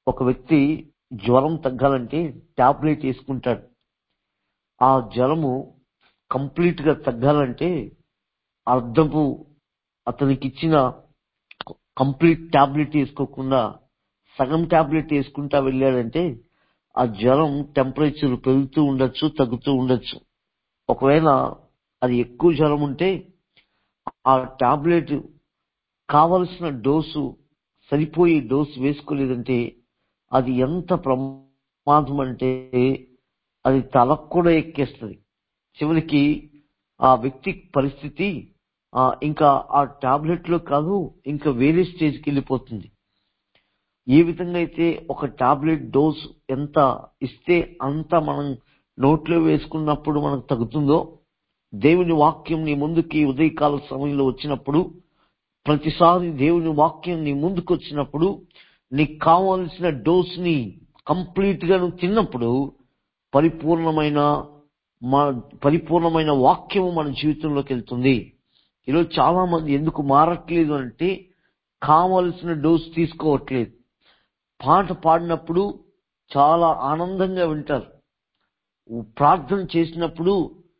ఒక వ్యక్తి జ్వరం తగ్గాలంటే టాబ్లెట్ వేసుకుంటాడు ఆ జ్వరము కంప్లీట్ గా తగ్గాలంటే అర్ధపు అతనికి ఇచ్చిన కంప్లీట్ టాబ్లెట్ వేసుకోకుండా సగం టాబ్లెట్ వేసుకుంటా వెళ్ళాడంటే ఆ జ్వరం టెంపరేచర్ పెరుగుతూ ఉండొచ్చు తగ్గుతూ ఉండొచ్చు ఒకవేళ అది ఎక్కువ జ్వరం ఉంటే ఆ టాబ్లెట్ కావలసిన డోసు సరిపోయే డోసు వేసుకోలేదంటే అది ఎంత ప్రమాదం అంటే అది తలకు కూడా ఎక్కేస్తుంది చివరికి ఆ వ్యక్తి పరిస్థితి ఆ ఇంకా ఆ టాబ్లెట్ లో కాదు ఇంకా వేరే స్టేజ్కి వెళ్ళిపోతుంది ఏ విధంగా అయితే ఒక టాబ్లెట్ డోస్ ఎంత ఇస్తే అంత మనం నోట్లో వేసుకున్నప్పుడు మనకు తగ్గుతుందో దేవుని వాక్యం నీ ముందుకి ఉదయకాల సమయంలో వచ్చినప్పుడు ప్రతిసారి దేవుని వాక్యం నీ ముందుకు వచ్చినప్పుడు నీకు కావాల్సిన డోస్ ని కంప్లీట్ గా నువ్వు తిన్నప్పుడు పరిపూర్ణమైన మన పరిపూర్ణమైన వాక్యము మన జీవితంలోకి వెళ్తుంది ఈరోజు చాలా మంది ఎందుకు మారట్లేదు అంటే కావలసిన డోస్ తీసుకోవట్లేదు పాట పాడినప్పుడు చాలా ఆనందంగా వింటారు ప్రార్థన చేసినప్పుడు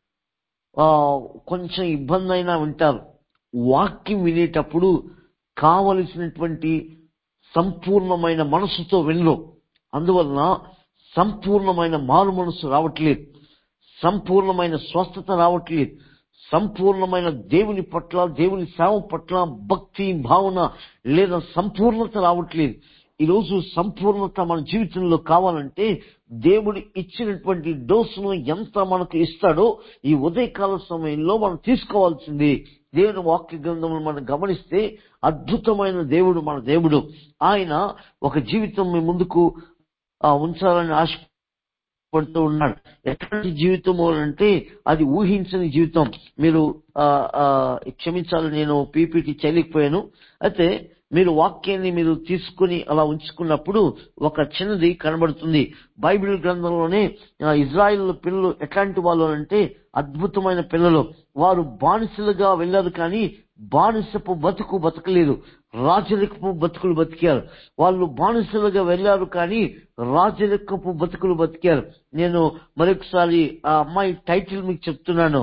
ఆ కొంచెం ఇబ్బంది అయినా వింటారు వాక్యం వినేటప్పుడు కావలసినటువంటి సంపూర్ణమైన మనసుతో వినరు అందువలన సంపూర్ణమైన మారు మనసు రావట్లేదు సంపూర్ణమైన స్వస్థత రావట్లేదు సంపూర్ణమైన దేవుని పట్ల దేవుని సేవ పట్ల భక్తి భావన లేదా సంపూర్ణత రావట్లేదు ఈరోజు సంపూర్ణత మన జీవితంలో కావాలంటే దేవుడు ఇచ్చినటువంటి డోసును ఎంత మనకు ఇస్తాడో ఈ ఉదయకాల సమయంలో మనం తీసుకోవాల్సింది దేవుని వాక్య గ్రంథం మనం గమనిస్తే అద్భుతమైన దేవుడు మన దేవుడు ఆయన ఒక జీవితం మీ ముందుకు ఆ, ఉంచాలని ఆశ పడుతూ ఉన్నాడు ఎట్లాంటి జీవితం అంటే అది ఊహించని జీవితం మీరు ఆ, ఆ, క్షమించాలి నేను పీపీటీ చేయలేకపోయాను అయితే మీరు వాక్యాన్ని మీరు తీసుకుని అలా ఉంచుకున్నప్పుడు ఒక చిన్నది కనబడుతుంది బైబిల్ గ్రంథంలోనే ఆ, ఇజ్రాయిల్ పిల్లలు ఎట్లాంటి వాళ్ళు అంటే అద్భుతమైన పిల్లలు వారు బానిసలుగా వెళ్ళారు కానీ బానిసపు బతుకు బతకలేదు రాజరికపు బతుకులు బతికారు వాళ్ళు బానిసలుగా వెళ్ళారు కానీ రాజరికపు బతుకులు బతికారు నేను మరొకసారి ఆ అమ్మాయి టైటిల్ మీకు చెప్తున్నాను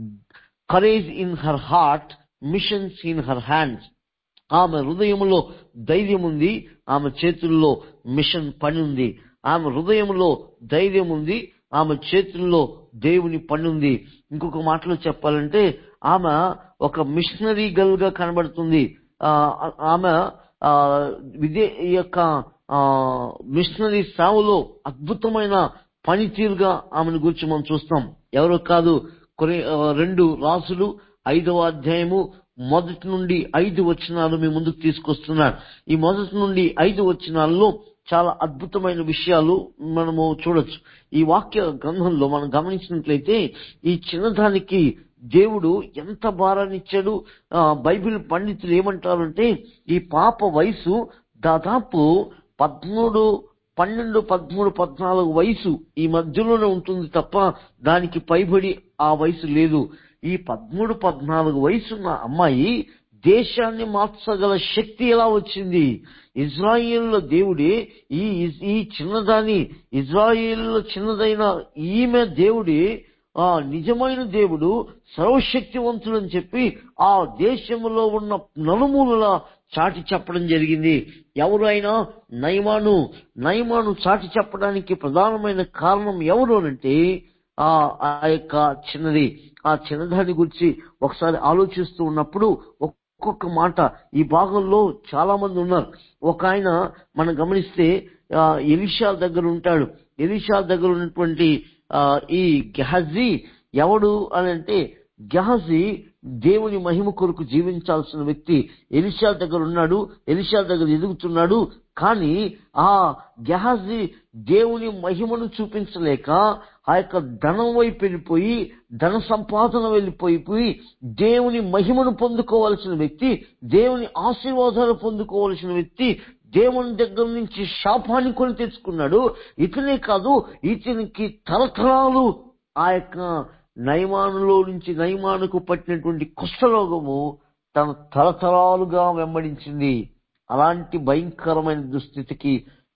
courage in her heart missions in her hands ఆమె హృదయంలో ధైర్యం ఉంది ఆమె చేతుల్లో మిషన్ పని ఉంది ఆమె హృదయంలో ధైర్యం ఉంది ఆమె చేతుల్లో దేవుని పని ఉంది ఇంకొక మాటలో చెప్పాలంటే ఆమె ఒక మిషనరీ గర్ల్ గా కనబడుతుంది ఆ, ఆమె ఆ, విదే ఈ యొక్క ఆ, మిషనరీ సేవలో అద్భుతమైన పనితీరుగా ఆమెను గురించి మనం చూస్తాం ఎవరో కాదు కొన్ని ఆ, రెండు రాసులు ఐదవ అధ్యాయము మొదటి నుండి ఐదు వచనాలు మీ ముందుకు తీసుకొస్తున్నారు ఈ మొదటి నుండి ఐదు వచనాల్లో చాలా అద్భుతమైన విషయాలు మనము చూడొచ్చు ఈ వాక్య గ్రంథంలో మనం గమనించినట్లయితే ఈ చిన్నదానికి దేవుడు ఎంత భారాన్ని ఇచ్చాడు ఆ, బైబిల్ పండితులు ఏమంటారంటే ఈ పాప వయసు దాదాపు పదమూడు పన్నెండు పదమూడు పద్నాలుగు వయసు ఈ మధ్యలోనే ఉంటుంది తప్ప దానికి పైబడి ఆ వయసు లేదు ఈ పదమూడు పద్నాలుగు వయసున్న అమ్మాయి దేశాన్ని మార్చగల శక్తి ఎలా వచ్చింది ఇజ్రాయిల్లో దేవుడే ఈ ఈ చిన్నదాని ఇజ్రాయిల్లో చిన్నదైన ఈమె దేవుడే ఆ నిజమైన దేవుడు సర్వశక్తివంతుడని చెప్పి ఆ దేశంలో ఉన్న నలుమూలల చాటి చెప్పడం జరిగింది ఎవరైనా నయమాను నయమాను చాటి చెప్పడానికి ప్రధానమైన కారణం ఎవరు అనంటే ఆ ఆ యొక్క చిన్నది ఆ చిన్నదాని గురించి ఒకసారి ఆలోచిస్తూ ఉన్నప్పుడు ఒక్కొక్క మాట ఈ భాగంలో చాలా మంది ఉన్నారు ఒక ఆయన మనం గమనిస్తే ఆ, ఎలీషా దగ్గర ఉంటాడు ఎలీషా దగ్గర ఉన్నటువంటి ఆ, ఈ గెహజీ ఎవడు అని అంటే గెహజీ దేవుని మహిమ కొరకు జీవించాల్సిన వ్యక్తి ఎలిషా దగ్గర ఉన్నాడు ఎలిషా దగ్గర ఎదుగుతున్నాడు కానీ ఆ గెహజీ దేవుని మహిమను చూపించలేక ఆ యొక్క ధనం వైపు వెళ్ళిపోయి ధన సంపాదన వెళ్ళిపోయి పోయి దేవుని మహిమను పొందుకోవాల్సిన వ్యక్తి దేవుని ఆశీర్వాదాలు పొందుకోవాల్సిన వ్యక్తి దేవుని దగ్గర నుంచి శాపాన్ని కొని తెచ్చుకున్నాడు ఇతనే కాదు ఇతనికి తరతరాలు ఆ యొక్క నయమానులో నుంచి నయమానుకు పట్టినటువంటి కుష్ఠరోగము తన తరతరాలుగా వెంబడించింది అలాంటి భయంకరమైన దుస్థితికి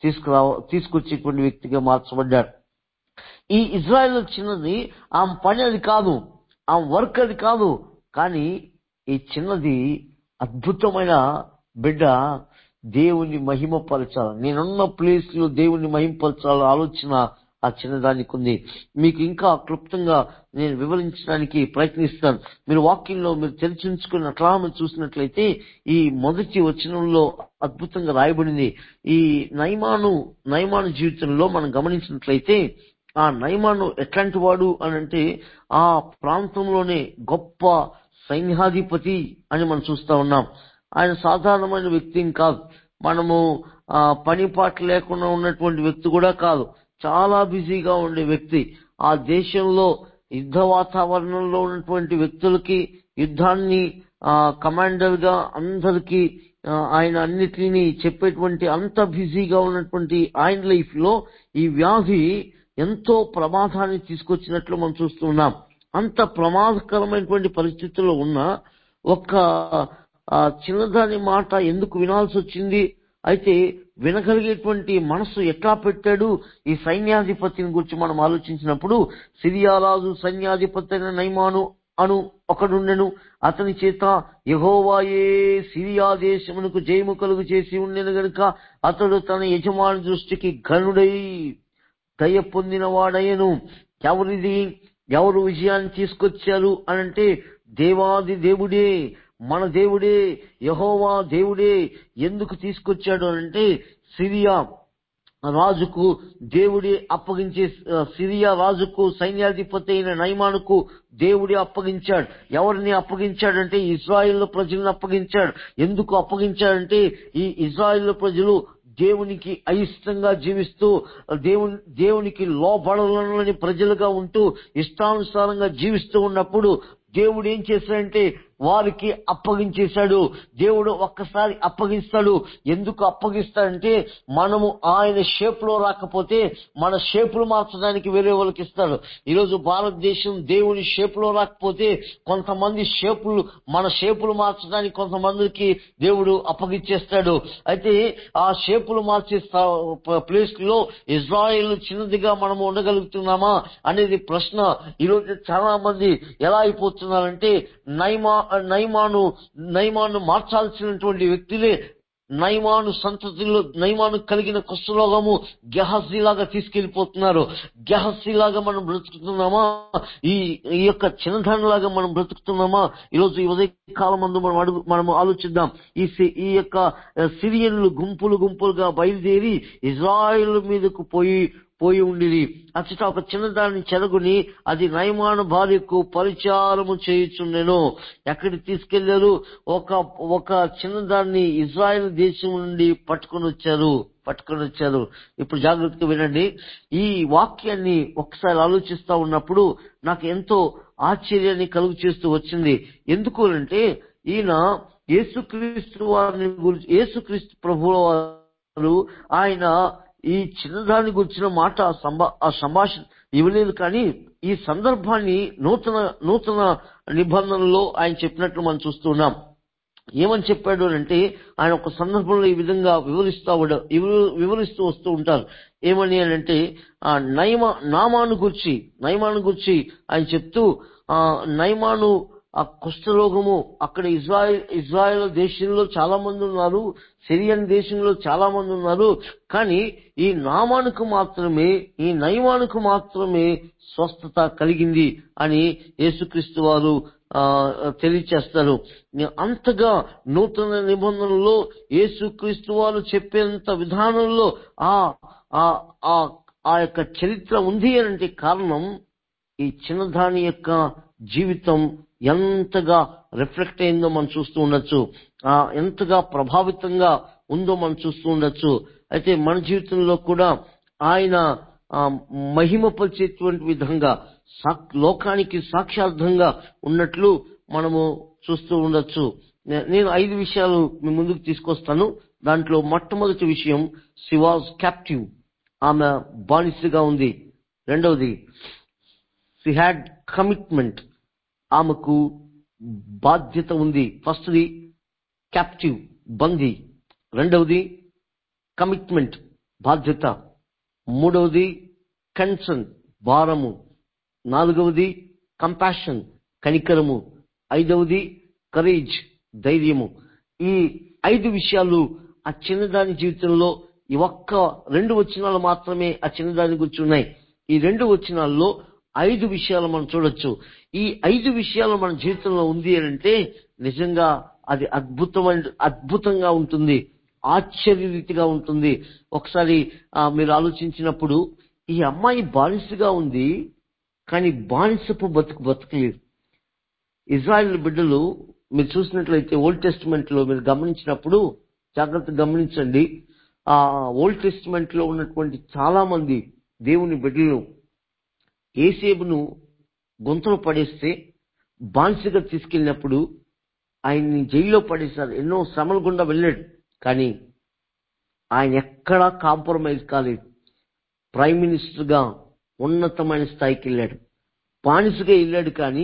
తీసుకురా తీసుకొచ్చేటువంటి వ్యక్తిగా మార్చబడ్డాడు ఈ ఇజ్రాయెల్ చిన్నది ఆమె పని అది కాదు ఆమె వర్క్ అది కాదు కానీ ఈ చిన్నది అద్భుతమైన బిడ్డ దేవుని మహిమపరచాలి నేనున్న ప్లేస్ లో దేవుని మహిమపరచాల ఆలోచన ఆ చిన్నదానికి ఉంది మీకు ఇంకా క్లుప్తంగా నేను వివరించడానికి ప్రయత్నిస్తాను మీరు వాక్యంలో మీరు తెరిచించుకుని అట్లా మీరు చూసినట్లయితే ఈ మొదటి వచనంలో అద్భుతంగా రాయబడింది ఈ నైమాను నైమాను జీవితంలో మనం గమనించినట్లయితే ఆ నైమాను ఎట్లాంటి వాడు అని అంటే ఆ ప్రాంతంలోనే గొప్ప సైన్యాధిపతి అని మనం చూస్తా ఉన్నాం ఆయన సాధారణమైన వ్యక్తి కాదు మనము ఆ పని పాట లేకుండా ఉన్నటువంటి వ్యక్తి కూడా కాదు చాలా బిజీగా ఉండే వ్యక్తి ఆ దేశంలో యుద్ధ వాతావరణంలో ఉన్నటువంటి వ్యక్తులకి యుద్ధాన్ని ఆ కమాండర్ గా అందరికి ఆయన అన్నిటినీ చెప్పేటువంటి అంత బిజీగా ఉన్నటువంటి ఆయన లైఫ్ లో ఈ వ్యాధి ఎంతో ప్రమాదాన్ని తీసుకొచ్చినట్లు మనం చూస్తున్నాం అంత ప్రమాదకరమైనటువంటి పరిస్థితుల్లో ఉన్న ఒక ఆ చిన్నదాని మాట ఎందుకు వినాల్సి వచ్చింది అయితే వినగలిగేటువంటి మనసు ఎట్లా పెట్టాడు ఈ సైన్యాధిపతిని గురించి మనం ఆలోచించినప్పుడు సిరియా రాజు సైన్యాధిపతి అయిన నైమాను అను ఒకడుండెను అతని చేత యహోవాయే సిరియా దేశమునకు జయము కలుగు చేసి ఉండెను గనుక అతడు తన యజమాని దృష్టికి ఘనుడై దయ పొందిన వాడయ్యను ఎవరిది ఎవరు విజయాన్ని తీసుకొచ్చారు అనంటే దేవాది దేవుడే మన దేవుడే యహోవా దేవుడే ఎందుకు తీసుకొచ్చాడు అనంటే సిరియా రాజుకు దేవుడే అప్పగించే సిరియా రాజుకు సైన్యాధిపతి అయిన నైమానుకు దేవుడే అప్పగించాడు ఎవరిని అప్పగించాడంటే ఇజ్రాయిల్ ప్రజలను అప్పగించాడు ఎందుకు అప్పగించాడంటే ఈ ఇజ్రాయిల్ ప్రజలు దేవునికి అయిష్టంగా జీవిస్తూ దేవుని దేవునికి లోబడలని ప్రజలుగా ఉంటూ ఇష్టానుసారంగా జీవిస్తూ ఉన్నప్పుడు దేవుడు ఏం చేశాడంటే వారికి అప్పగించేశాడు దేవుడు ఒక్కసారి అప్పగిస్తాడు ఎందుకు అప్పగిస్తాడంటే మనము ఆయన షేప్ లో రాకపోతే మన షేపులు మార్చడానికి వేరే వాళ్ళకి ఇస్తాడు ఈరోజు భారతదేశం దేవుని షేప్ లో రాకపోతే కొంతమంది షేపులు మన షేపులు మార్చడానికి కొంతమందికి దేవుడు అప్పగిచ్చేస్తాడు అయితే ఆ షేపులు మార్చే ప్లేస్ లో ఇజ్రాయిల్ చిన్నదిగా మనము ఉండగలుగుతున్నామా అనేది ప్రశ్న ఈరోజు చాలా మంది ఎలా అయిపోతున్నారంటే నైమా నైమాను నైమాను మార్చాల్సినటువంటి వ్యక్తులే నైమాను సంతతిలో నైమాను కలిగిన కుష్ఠరోగము గెహసీలాగా తీసుకెళ్లిపోతున్నారు గెహసీలాగా మనం బ్రతుకుతున్నామా ఈ ఈ యొక్క చిన్నదానిలాగా మనం బ్రతుకుతున్నామా ఈరోజు ఈ ఉదయ కాలం మందు మనం అడుగు మనం ఆలోచిద్దాం ఈ ఈ యొక్క సిరియన్లు గుంపులు గుంపులుగా బయలుదేరి ఇజ్రాయిల్ మీదకు పోయి పోయి ఉండిరి అచ్చట ఒక చిన్నదాన్ని చెరగుని అది నయమాన భార్యకు పరిచారము చేయుచుండెను ఎక్కడికి తీసుకెళ్లారు ఒక ఒక చిన్నదాన్ని ఇజ్రాయెల్ దేశం నుండి పట్టుకొని వచ్చారు పట్టుకొని వచ్చారు ఇప్పుడు జాగ్రత్తగా వినండి ఈ వాక్యాన్ని ఒకసారి ఆలోచిస్తా ఉన్నప్పుడు నాకు ఎంతో ఆశ్చర్యాన్ని కలుగు చేస్తూ వచ్చింది ఎందుకు అంటే ఈయన యేసుక్రీస్తు వారిని గురించి యేసుక్రీస్తు ప్రభుల వారు ఆయన ఈ చిన్నదాని గురించిన మాట సంభా ఆ సంభాషణ ఇవ్వలేదు కానీ ఈ సందర్భాన్ని నూతన నూతన నిబంధనలో ఆయన చెప్పినట్లు మనం చూస్తున్నాం ఏమని చెప్పాడు అంటే ఆయన ఒక సందర్భంలో ఈ విధంగా వివరిస్తా వివరిస్తూ వస్తూ ఉంటారు ఏమని అని అంటే ఆ నైమా నామాను గురించి నైమాను గురించి ఆయన చెప్తూ ఆ నైమాను ఆ కుష్ఠరోగము అక్కడ ఇజ్రాయెల్ ఇజ్రాయెల్ దేశంలో చాలా మంది ఉన్నారు సిరియన్ దేశంలో చాలా మంది ఉన్నారు కానీ ఈ నామానికి మాత్రమే ఈ నైమానికి మాత్రమే స్వస్థత కలిగింది అని యేసుక్రీస్తు వారు ఆ తెలియచేస్తారు అంతగా నూతన నిబంధనలో యేసుక్రీస్తు వారు చెప్పేంత విధానంలో ఆ ఆ యొక్క చరిత్ర ఉంది అంటే కారణం ఈ చిన్నదాని యొక్క జీవితం ఎంతగా రిఫ్లెక్ట్ అయిందో మనం చూస్తూ ఉండొచ్చు ఆ ఎంతగా ప్రభావితంగా ఉందో మనం చూస్తూ ఉండొచ్చు అయితే మన జీవితంలో కూడా ఆయన మహిమపరిచేటువంటి విధంగా లోకానికి సాక్షార్థంగా ఉన్నట్లు మనము చూస్తూ ఉండొచ్చు నేను ఐదు విషయాలు మీ ముందుకు తీసుకొస్తాను దాంట్లో మొట్టమొదటి విషయం షీ వాజ్ క్యాప్టివ్ ఆమె బానిసగా ఉంది రెండవది షీ హ్యాడ్ కమిట్మెంట్ ఆమెకు బాధ్యత ఉంది ఫస్ట్ది క్యాప్టివ్ బందీ రెండవది కమిట్మెంట్ బాధ్యత మూడవది కన్సర్న్ భారము నాలుగవది కంపాషన్ కనికరము ఐదవది కరేజ్ ధైర్యము ఈ ఐదు విషయాలు ఆ చిన్నదాని జీవితంలో ఈ ఒక్క రెండు వచనాలు మాత్రమే ఆ చిన్నదాని గురించి ఉన్నాయి ఈ రెండు వచనాల్లో ఐదు విషయాలు మనం చూడొచ్చు ఈ ఐదు విషయాలు మన జీవితంలో ఉంది అని అంటే నిజంగా అది అద్భుతమైన అద్భుతంగా ఉంటుంది ఆశ్చర్యరీతిగా ఉంటుంది ఒకసారి ఆ, మీరు ఆలోచించినప్పుడు ఈ అమ్మాయి బానిసగా ఉంది కానీ బానిసపు బతుకు బతకలేదు ఇజ్రాయెల్ బిడ్డలు మీరు చూసినట్లయితే ఓల్డ్ టెస్టిమెంట్ లో మీరు గమనించినప్పుడు జాగ్రత్తగా గమనించండి ఆ ఓల్డ్ టెస్టిమెంట్ లో ఉన్నటువంటి చాలా మంది దేవుని బిడ్డలు ఏసేబును గొంతులో పడేస్తే బానిసగా తీసుకెళ్ళినప్పుడు ఆయన్ని జైల్లో పడేశారు ఎన్నో శ్రమల గుండా వెళ్ళాడు కానీ ఆయన ఎక్కడా కాంప్రమైజ్ కాలేదు ప్రైమ్ మినిస్టర్ గా ఉన్నతమైన స్థాయికి వెళ్ళాడు బానిసగా వెళ్ళాడు కానీ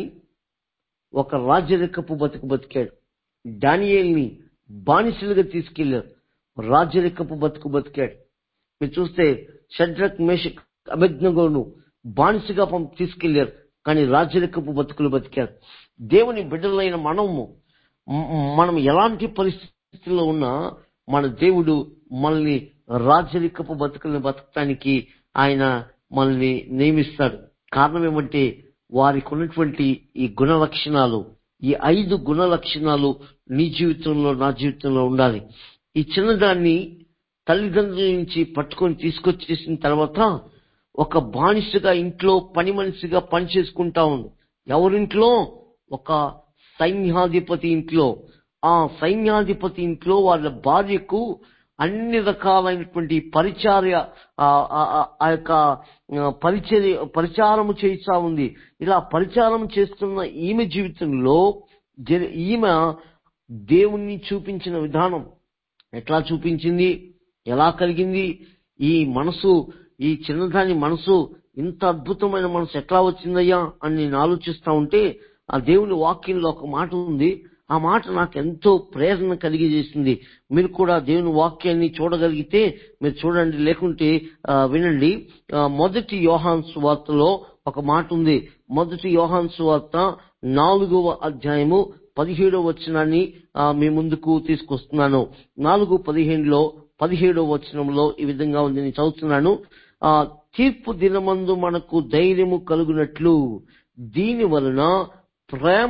ఒక రాజరికపు బతుకు బతికాడు డానియేల్ని బానిసలుగా తీసుకెళ్లారు రాజరికపు బతుకు బతికాడు మీరు చూస్తే షడ్రక్ మేషక్ అభిజ్ఞగోను బానిసగా పం- తీసుకెళ్లారు కానీ రాజరికపు బతుకులు బతికారు దేవుని బిడ్డలైన మనము మ- మనం ఎలాంటి పరిస్థితుల్లో ఉన్నా మన దేవుడు మనల్ని రాజరికపు బతుకులను బతకటానికి ఆయన మనల్ని నియమిస్తాడు కారణం ఏమంటే వారికి ఉన్నటువంటి ఈ గుణ లక్షణాలు ఈ ఐదు గుణ లక్షణాలు నీ జీవితంలో నా జీవితంలో ఉండాలి ఈ చిన్నదాన్ని తల్లిదండ్రుల నుంచి పట్టుకొని తీసుకొచ్చేసిన తర్వాత ఒక బానిసగా ఇంట్లో పని మనిషిగా పని చేసుకుంటా ఉంది ఎవరింట్లో ఒక సైన్యాధిపతి ఇంట్లో ఆ సైన్యాధిపతి ఇంట్లో వాళ్ళ భార్యకు అన్ని రకాలైనటువంటి పరిచార్య ఆ ఆ- ఆ- ఆ యొక్క ఆ, పరిచర్య పరిచారము చేయిస్తా ఉంది ఇలా పరిచారం చేస్తున్న ఈమె జీవితంలో జరి- ఈమె దేవుణ్ణి చూపించిన విధానం ఎట్లా చూపించింది ఎలా కలిగింది ఈ మనసు ఈ చిన్నదాని మనసు ఇంత అద్భుతమైన మనసు ఎట్లా వచ్చిందయ్యా అని నేను ఆలోచిస్తా ఉంటే ఆ దేవుని వాక్యంలో ఒక మాట ఉంది ఆ మాట నాకు ఎంతో ప్రేరణ కలిగజేసింది మీరు కూడా దేవుని వాక్యాన్ని చూడగలిగితే మీరు చూడండి లేకుంటే ఆ, వినండి ఆ, మొదటి యోహాన్ సువార్తలో ఒక మాట ఉంది మొదటి యోహాన్ సువార్త నాలుగవ అధ్యాయము పదిహేడవ వచనాన్ని ఆ, మీ ముందుకు తీసుకొస్తున్నాను నాలుగు పదిహేనులో పదిహేడవ వచనంలో ఈ విధంగా ఉంది నేను చదువుతున్నాను ఆ తీర్పు దినమందు మనకు ధైర్యము కలుగునట్లు దీని వలన ప్రేమ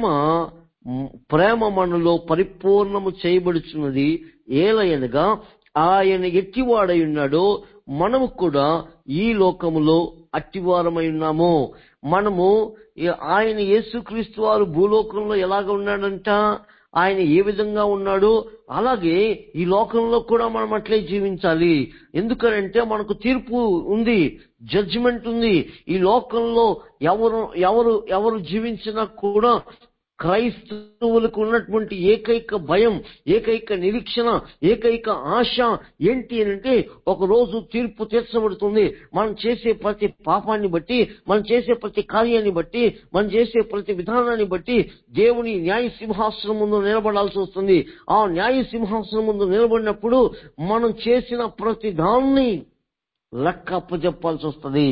ప్రేమ మనలో పరిపూర్ణము చేయబడుచున్నది ఏలయనగా ఆయన ఎట్టివాడై ఉన్నాడో మనము కూడా ఈ లోకములో అట్టివారమై ఉన్నాము మనము ఈ- ఆయన యేసుక్రీస్తు వారు భూలోకంలో ఎలాగ ఉన్నాడంట ఆయన ఏ విధంగా ఉన్నాడో అలాగే ఈ లోకంలో కూడా మనం అట్లే జీవించాలి ఎందుకనంటే మనకు తీర్పు ఉంది జడ్జిమెంట్ ఉంది ఈ లోకంలో ఎవరు ఎవరు ఎవరు జీవించినా కూడా క్రైస్తవులకు ఉన్నటువంటి ఏకైక భయం ఏకైక నిరీక్షణ ఏకైక ఆశ ఏంటి అని అంటే ఒక రోజు తీర్పు తీర్చబడుతుంది మనం చేసే ప్రతి పాపాన్ని బట్టి మనం చేసే ప్రతి కార్యాన్ని బట్టి మనం చేసే ప్రతి విధానాన్ని బట్టి దేవుని న్యాయ సింహాసనం ముందు నిలబడాల్సి వస్తుంది ఆ న్యాయ సింహాసనం ముందు నిలబడినప్పుడు మనం చేసిన ప్రతి దాన్ని లెక్క అప్పచెప్పాల్సి వస్తుంది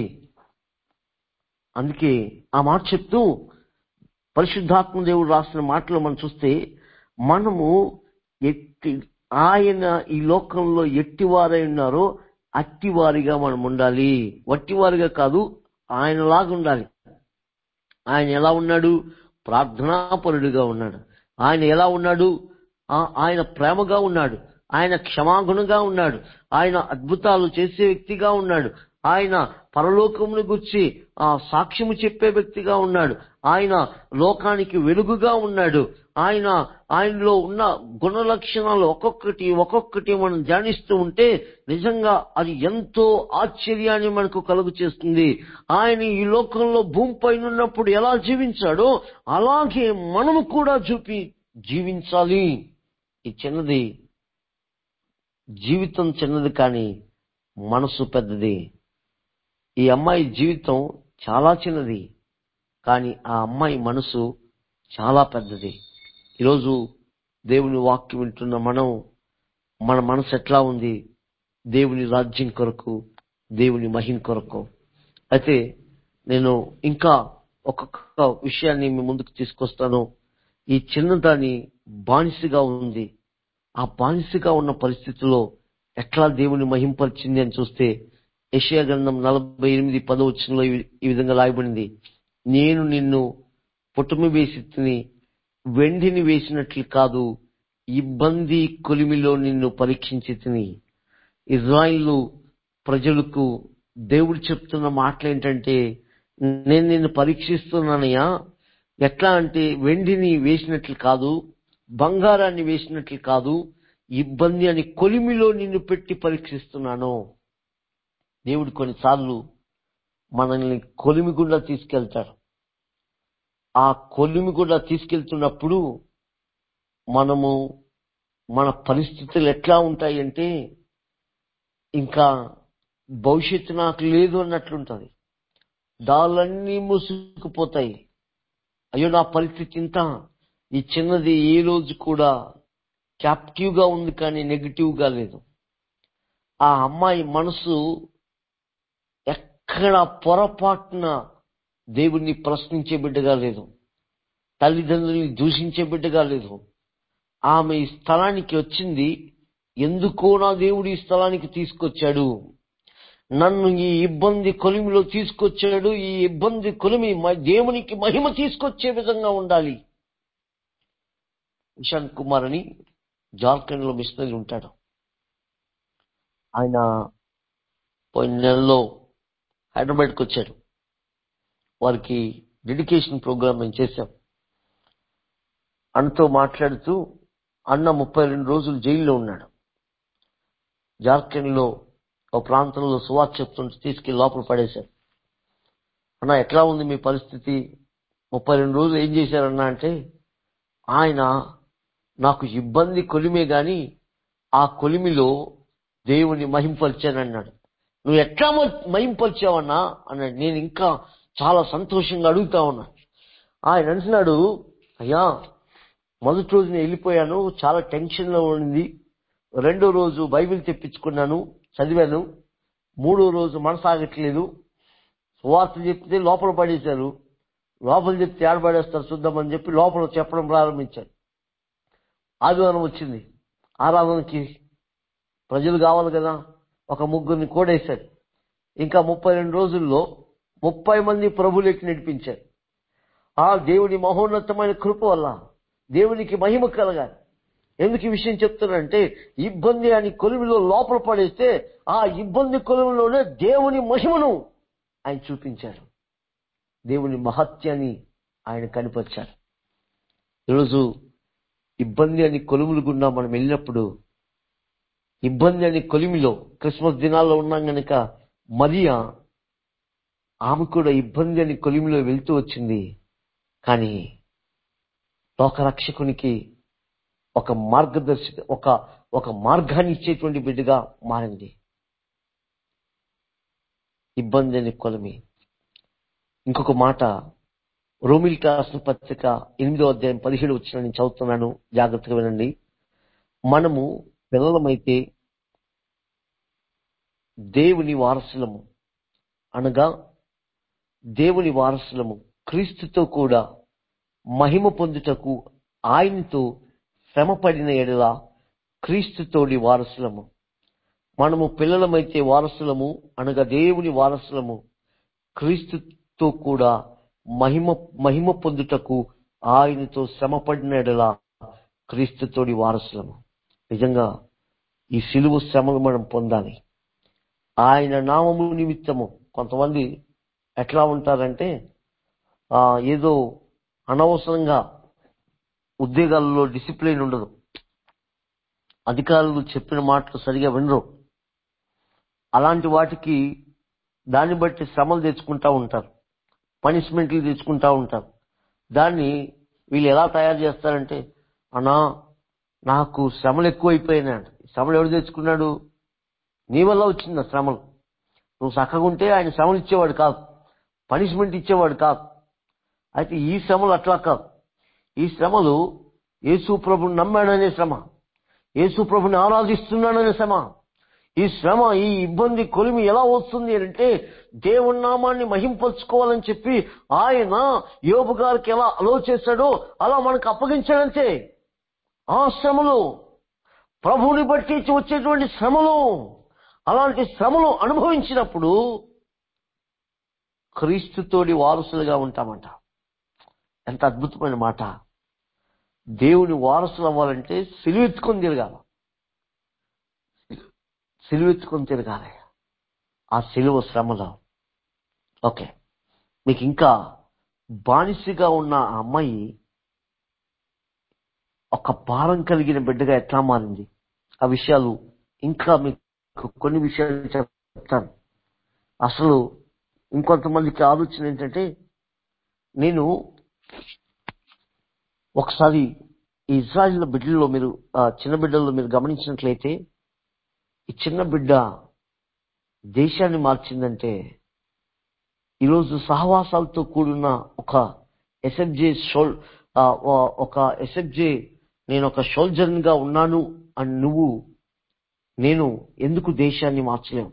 అందుకే ఆ మాట చెప్తూ పరిశుద్ధాత్మ దేవుడు రాసిన మాటలు మనం చూస్తే మనము ఎట్టి ఆయన ఈ లోకంలో ఎట్టివారై ఉన్నారో అట్టివారిగా మనం ఉండాలి వట్టివారిగా కాదు ఆయనలాగా ఉండాలి ఆయన ఎలా ఉన్నాడు ప్రార్థనాపరుడిగా ఉన్నాడు ఆయన ఎలా ఉన్నాడు ఆ, ఆయన ప్రేమగా ఉన్నాడు ఆయన క్షమాగుణగా ఉన్నాడు ఆయన అద్భుతాలు చేసే వ్యక్తిగా ఉన్నాడు ఆయన పరలోకమును గుర్చి ఆ సాక్ష్యము చెప్పే వ్యక్తిగా ఉన్నాడు ఆయన లోకానికి వెలుగుగా ఉన్నాడు ఆయన ఆయనలో ఉన్న గుణ లక్షణాలు ఒక్కొక్కటి ఒక్కొక్కటి మనం ధ్యానిస్తూ ఉంటే నిజంగా అది ఎంతో ఆశ్చర్యాన్ని మనకు కలుగు చేస్తుంది ఆయన ఈ లోకంలో భూమిపైన ఉన్నప్పుడు ఎలా జీవించాడో అలాగే మనము కూడా చూపి జీవించాలి ఈ చిన్నది జీవితం చిన్నది కానీ మనసు పెద్దది ఈ అమ్మాయి జీవితం చాలా చిన్నది కానీ ఆ అమ్మాయి మనసు చాలా పెద్దది ఈరోజు దేవుని వాక్యం వింటున్న మనం మన మనసు ఎట్లా ఉంది దేవుని రాజ్యం కొరకు దేవుని మహిమ కొరకు అయితే నేను ఇంకా ఒక్కొక్క విషయాన్ని మీ ముందుకు తీసుకొస్తాను ఈ చిన్నదాని బానిసగా ఉంది ఆ బానిసగా ఉన్న పరిస్థితిలో ఎట్లా దేవుని మహింపరిచింది అని చూస్తే యెషయా గ్రంథం నలభై ఎనిమిది పదవచనంలో ఈ- ఈ విధంగా రాయబడింది నేను నిన్ను పుటమి వేసి తిని వెండిని వేసినట్లు కాదు ఇబ్బంది కొలిమిలో నిన్ను పరీక్షించి తిని ఇజ్రాయిల్ ప్రజలకు దేవుడు చెప్తున్న మాటలు ఏంటంటే నేను నిన్ను పరీక్షిస్తున్నానయ్యా ఎట్లా అంటే వెండిని వేసినట్లు కాదు బంగారాన్ని వేసినట్లు కాదు ఇబ్బంది అని కొలిమిలో నిన్ను పెట్టి పరీక్షిస్తున్నాను దేవుడు కొన్నిసార్లు మనల్ని కొలిమి గుండా తీసుకెళ్తాడు ఆ కొలిమి గుండా తీసుకెళ్తున్నప్పుడు మనము మన పరిస్థితులు ఎట్లా ఉంటాయంటే ఇంకా భవిష్యత్తు నాకు లేదు అన్నట్లుంటది దాళ్ళన్నీ మూసుకుపోతాయి అయ్యో నా పరిస్థితి ఇంత ఈ చిన్నది ఏ రోజు కూడా క్యాప్టివ్ గా ఉంది కానీ నెగిటివ్ గా లేదు ఆ అమ్మాయి మనసు ఎక్కడ పొరపాటున దేవుణ్ణి ప్రశ్నించే బిడ్డగా లేదు తల్లిదండ్రుల్ని దూషించే బిడ్డగా లేదు ఆమె ఈ స్థలానికి వచ్చింది ఎందుకో నా దేవుడు ఈ స్థలానికి తీసుకొచ్చాడు నన్ను ఈ ఇబ్బంది కొలిమిలో తీసుకొచ్చాడు ఈ ఇబ్బంది కొలిమి మ- దేవునికి మహిమ తీసుకొచ్చే విధంగా ఉండాలి ఇషాంత్ కుమార్ అని జార్ఖండ్ లో మిషనరీ ఉంటాడు ఆయన పోయిన నెలలో హైదరాబాద్కి వచ్చాడు వారికి డెడికేషన్ ప్రోగ్రామ్ మేము చేశాం అన్నతో మాట్లాడుతూ అన్న ముప్పై రెండు రోజులు జైల్లో ఉన్నాడు జార్ఖండ్ లో ఒక ప్రాంతంలో సువార్త చెప్తుంటే తీసుకెళ్లి లోపల పడేశారు అన్న ఎట్లా ఉంది మీ పరిస్థితి ముప్పై రెండు రోజులు ఏం చేశారన్నా అంటే ఆయన నాకు ఇబ్బంది కొలిమే గాని ఆ కొలిమిలో దేవుని మహింపరిచానన్నాడు నువ్వు ఎట్లా మ- మహింపరిచావన్నా అన్నాడు నేను ఇంకా చాలా సంతోషంగా అడుగుతా ఉన్నా ఆయన అంటున్నాడు అయ్యా మొదటి రోజు నేను వెళ్ళిపోయాను చాలా టెన్షన్ లో ఉండింది రెండో రోజు బైబిల్ తెప్పించుకున్నాను చదివాను మూడో రోజు మనసాగట్లేదు సువార్త చెప్తే లోపల పడేశారు లోపల చెప్తే ఏడబడేస్తారు చూద్దామని చెప్పి లోపల చెప్పడం ప్రారంభించారు ఆదివారం వచ్చింది ఆరాధనకి ప్రజలు కావాలి కదా ఒక ముగ్గురిని కోడేశారు ఇంకా ముప్పై రెండు రోజుల్లో ముప్పై మంది ప్రభులకి నడిపించారు ఆ దేవుని మహోన్నతమైన కృప వల్ల దేవునికి మహిమ కలగాలి ఎందుకు ఈ విషయం చెప్తున్నానంటే ఇబ్బంది అని కొలువులో లోపల పడేస్తే ఆ ఇబ్బంది కొలువులోనే దేవుని మహిమను ఆయన చూపించారు దేవుని మహత్యాన్ని ఆయన కనిపరిచారు ఈరోజు ఇబ్బంది అని కొలువులు గుండా మనం వెళ్ళినప్పుడు ఇబ్బంది అని కొలిమిలో క్రిస్మస్ దినాల్లో ఉన్నాం గనక మరియా ఆమె కూడా ఇబ్బంది అని కొలిమిలో వెళ్తూ వచ్చింది కానీ లోకరక్షకునికి ఒక మార్గదర్శక ఒక ఒక మార్గాన్ని ఇచ్చేటువంటి బిడ్డగా మారింది ఇబ్బంది అని కొలిమి ఇంకొక మాట రోమిల్ రాసిన పత్రిక ఎనిమిదో అధ్యాయం పదిహేడు వచ్చిన నేను చదువుతున్నాను జాగ్రత్తగా వినండి మనము పిల్లలమైతే దేవుని వారసులము అనగా దేవుని వారసులము క్రీస్తుతో కూడా మహిమ పొందుటకు ఆయనతో శ్రమపడిన ఎడల క్రీస్తుతోడి వారసులము మనము పిల్లలమైతే వారసులము అనగా దేవుని వారసులము క్రీస్తుతో కూడా మహిమ మహిమ పొందుటకు ఆయనతో శ్రమపడిన ఎడల క్రీస్తుతోడి వారసులము నిజంగా ఈ సిలువ శ్రమలు మనం పొందాలి ఆయన నామము నిమిత్తము కొంతమంది ఎట్లా ఉంటారంటే ఆ ఏదో అనవసరంగా ఉద్యోగాల్లో డిసిప్లిన్ ఉండదు అధికారులు చెప్పిన మాటలు సరిగా వినరు అలాంటి వాటికి దాన్ని బట్టి శ్రమలు తెచ్చుకుంటా ఉంటారు పనిష్మెంట్లు తెచ్చుకుంటా ఉంటారు దాన్ని వీళ్ళు ఎలా తయారు చేస్తారంటే అన్నా నాకు శ్రమలు ఎక్కువైపోయినాడు శ్రమలు ఎవడు తెచ్చుకున్నాడు నీ వల్ల వచ్చింది ఆ శ్రమలు నువ్వు చక్కగా ఉంటే ఆయన శ్రమలు ఇచ్చేవాడు కాదు పనిష్మెంట్ ఇచ్చేవాడు కాదు అయితే ఈ శ్రమలు అట్లా కాదు ఈ శ్రమలు యేసు ప్రభుని నమ్మాడనే శ్రమ యేసు ప్రభుని ఆరాధిస్తున్నాడనే శ్రమ ఈ శ్రమ ఈ ఇబ్బంది కొలిమి ఎలా వస్తుంది అంటే దేవుని నామాన్ని మహింపరుచుకోవాలని చెప్పి ఆయన యోబు గారికి ఎలా అలో చేశాడో అలా మనకు అప్పగించాడంతే ఆ శ్రమలు ప్రభువుని బట్టి వచ్చేటువంటి శ్రమలు అలాంటి శ్రమలు అనుభవించినప్పుడు క్రీస్తుతోడి వారసులుగా ఉంటామంట ఎంత అద్భుతమైన మాట దేవుని వారసులు అవ్వాలంటే సిలువెత్తుకొని తిరగాలి సిలువెత్తుకొని తిరగాలి ఆ సిలువ శ్రమలో ఓకే మీకు ఇంకా బానిసగా ఉన్న ఆ అమ్మాయి ఒక భారం కలిగిన బిడ్డగా ఎట్లా మారింది ఆ విషయాలు ఇంకా మీకు కొన్ని విషయాలు చెప్తాను అసలు ఇంకొంతమందికి ఆలోచన ఏంటంటే నేను ఒకసారి ఈ ఇజ్రాయిల్ బిడ్డల్లో మీరు ఆ చిన్న బిడ్డల్లో మీరు గమనించినట్లయితే ఈ చిన్న బిడ్డ దేశాన్ని మార్చిందంటే ఈరోజు సహవాసాలతో కూడిన ఒక ఎస్ఎఫ్జే షోల్ ఆ, ఆ, ఒక ఎస్ఎఫ్జే నేను ఒక షోల్జర్ గా ఉన్నాను అని నువ్వు నేను ఎందుకు దేశాన్ని మార్చలేము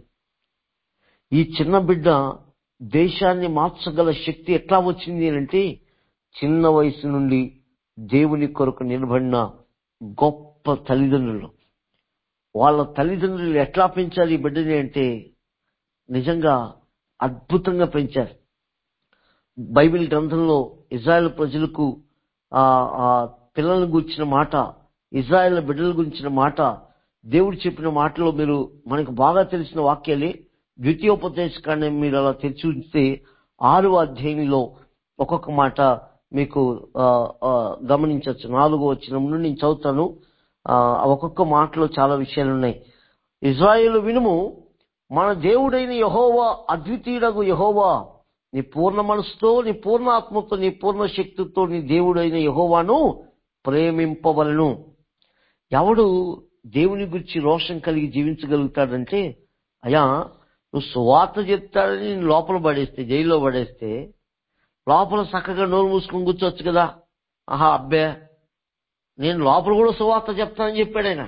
ఈ చిన్న బిడ్డ దేశాన్ని మార్చగల శక్తి ఎట్లా వచ్చింది అంటే చిన్న వయసు నుండి దేవుని కొరకు నిలబడిన గొప్ప తల్లిదండ్రులు వాళ్ళ తల్లిదండ్రులు ఎట్లా పెంచాలి ఈ బిడ్డని అంటే నిజంగా అద్భుతంగా పెంచారు బైబిల్ గ్రంథంలో ఇజ్రాయెల్ ప్రజలకు ఆ ఆ పిల్లలను గురించిన మాట ఇజ్రాయెల్ బిడ్డల గురించిన మాట దేవుడు చెప్పిన మాటలో మీరు మనకు బాగా తెలిసిన వాక్యాలే ద్వితీయోపదేశకాన్ని మీరు అలా తెరిచి ఉంచితే ఆరో అధ్యాయంలో ఒక్కొక్క మాట మీకు ఆ, ఆ, గమనించవచ్చు నాలుగో వచ్చిన నుండి నేను చదువుతాను ఆ, ఒక్కొక్క మాటలో చాలా విషయాలు ఉన్నాయి ఇజ్రాయేల్ వినుము మన దేవుడైన యహోవా అద్వితీయుడగు యహోవా నీ పూర్ణ మనసుతో నీ పూర్ణ ఆత్మతో నీ పూర్ణ శక్తితో నీ దేవుడైన యహోవాను ప్రేమింపవలను ఎవడు దేవుని గురించి రోషం కలిగి జీవించగలుగుతాడంటే అయ్యా నువ్వు సువార్త చెప్తాడని నేను లోపల పడేస్తే జైల్లో పడేస్తే లోపల చక్కగా నోరు మూసుకొని కూర్చోవచ్చు కదా ఆహా అబ్బే నేను లోపల కూడా సువార్త చెప్తానని చెప్పాడు ఆయన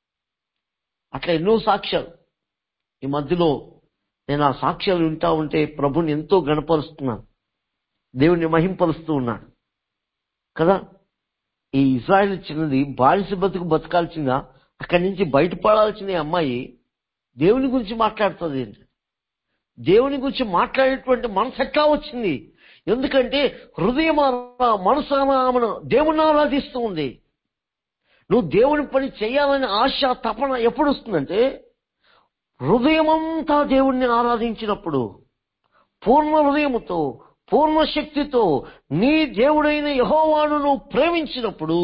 అట్లా ఎన్నో సాక్ష్యాలు ఈ మధ్యలో నేను ఆ సాక్ష్యాలు వింటా ఉంటే ప్రభుని ఎంతో గణపరుస్తున్నాను దేవుణ్ణి మహింపరుస్తూ ఉన్నాను కదా ఈ ఇజ్రాయెల్ చిన్నది బానిస బతుకు బతకాల్సిందా అక్కడి నుంచి బయటపడాల్సిన ఈ అమ్మాయి దేవుని గురించి మాట్లాడుతుంది ఏంటి దేవుని గురించి మాట్లాడేటువంటి మనసు ఎట్లా వచ్చింది ఎందుకంటే హృదయం మనసు ఆమెను దేవుని ఆరాధిస్తూ ఉంది నువ్వు దేవుని పని చేయాలని ఆశ తపన ఎప్పుడు వస్తుందంటే హృదయమంతా దేవుణ్ణి ఆరాధించినప్పుడు పూర్ణ హృదయముతో పూర్ణ శక్తితో నీ దేవుడైన యహోవాను నువ్వు ప్రేమించినప్పుడు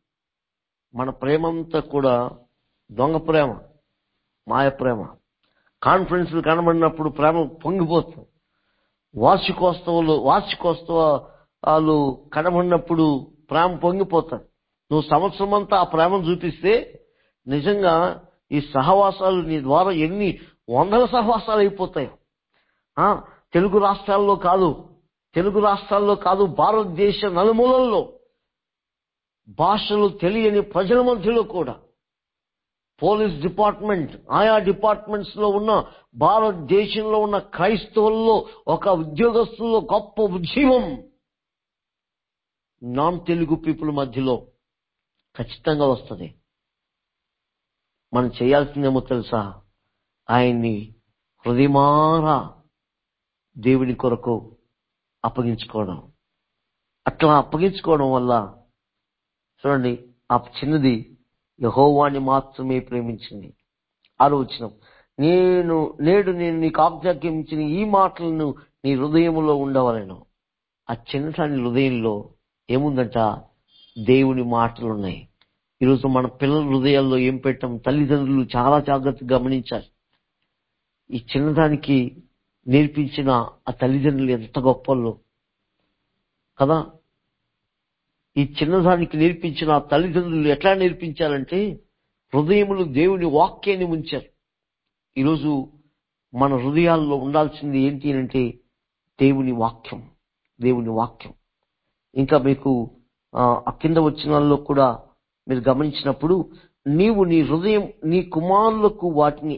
మన ప్రేమంతా కూడా దొంగ ప్రేమ మాయ ప్రేమ కాన్ఫరెన్స్లు కనబడినప్పుడు ప్రేమ పొంగిపోతుంది వార్షికోత్సవాలు వార్షికోత్సవాలు కనబడినప్పుడు ప్రేమ పొంగిపోతారు నువ్వు సంవత్సరం అంతా ఆ ప్రేమను చూపిస్తే నిజంగా ఈ సహవాసాలు నీ ద్వారా ఎన్ని వందల సహవాసాలు అయిపోతాయి ఆ, తెలుగు రాష్ట్రాల్లో కాదు తెలుగు రాష్ట్రాల్లో కాదు భారతదేశ నలుమూలల్లో భాషలు తెలియని ప్రజల మధ్యలో కూడా పోలీస్ డిపార్ట్మెంట్ ఆయా డిపార్ట్మెంట్స్ లో ఉన్న భారతదేశంలో ఉన్న క్రైస్తవుల్లో ఒక ఉద్యోగస్తుల్లో గొప్ప ఉద్యమం నాన్ తెలుగు పీపుల్ మధ్యలో ఖచ్చితంగా వస్తుంది మనం చేయాల్సిందేమో తెలుసా ఆయన్ని హృదయమారా దేవుని కొరకు అప్పగించుకోవడం అట్లా అప్పగించుకోవడం వల్ల చూడండి ఆ చిన్నది యహోవాని మాత్రమే ప్రేమించింది ఆలోచన నేను నేడు నేను నీకు ఆజ్ఞాపించిన ఈ మాటలను నీ హృదయంలో ఉండవలను ఆ చిన్నసాని హృదయంలో ఏముందంట దేవుని మాటలు ఉన్నాయి ఈరోజు మన పిల్లల హృదయాల్లో ఏం పెట్టాం తల్లిదండ్రులు చాలా జాగ్రత్తగా గమనించాలి ఈ చిన్నదానికి నేర్పించిన ఆ తల్లిదండ్రులు ఎంత గొప్పల్లో కదా ఈ చిన్నదానికి నేర్పించిన ఆ తల్లిదండ్రులు ఎట్లా నేర్పించాలంటే హృదయములు దేవుని వాక్యాన్ని ఉంచారు ఈరోజు మన హృదయాల్లో ఉండాల్సింది ఏంటి అంటే దేవుని వాక్యం దేవుని వాక్యం ఇంకా మీకు ఆ ఆ కింద వచ్చినాల్లో కూడా మీరు గమనించినప్పుడు నీవు నీ హృదయం నీ కుమారులకు వాటిని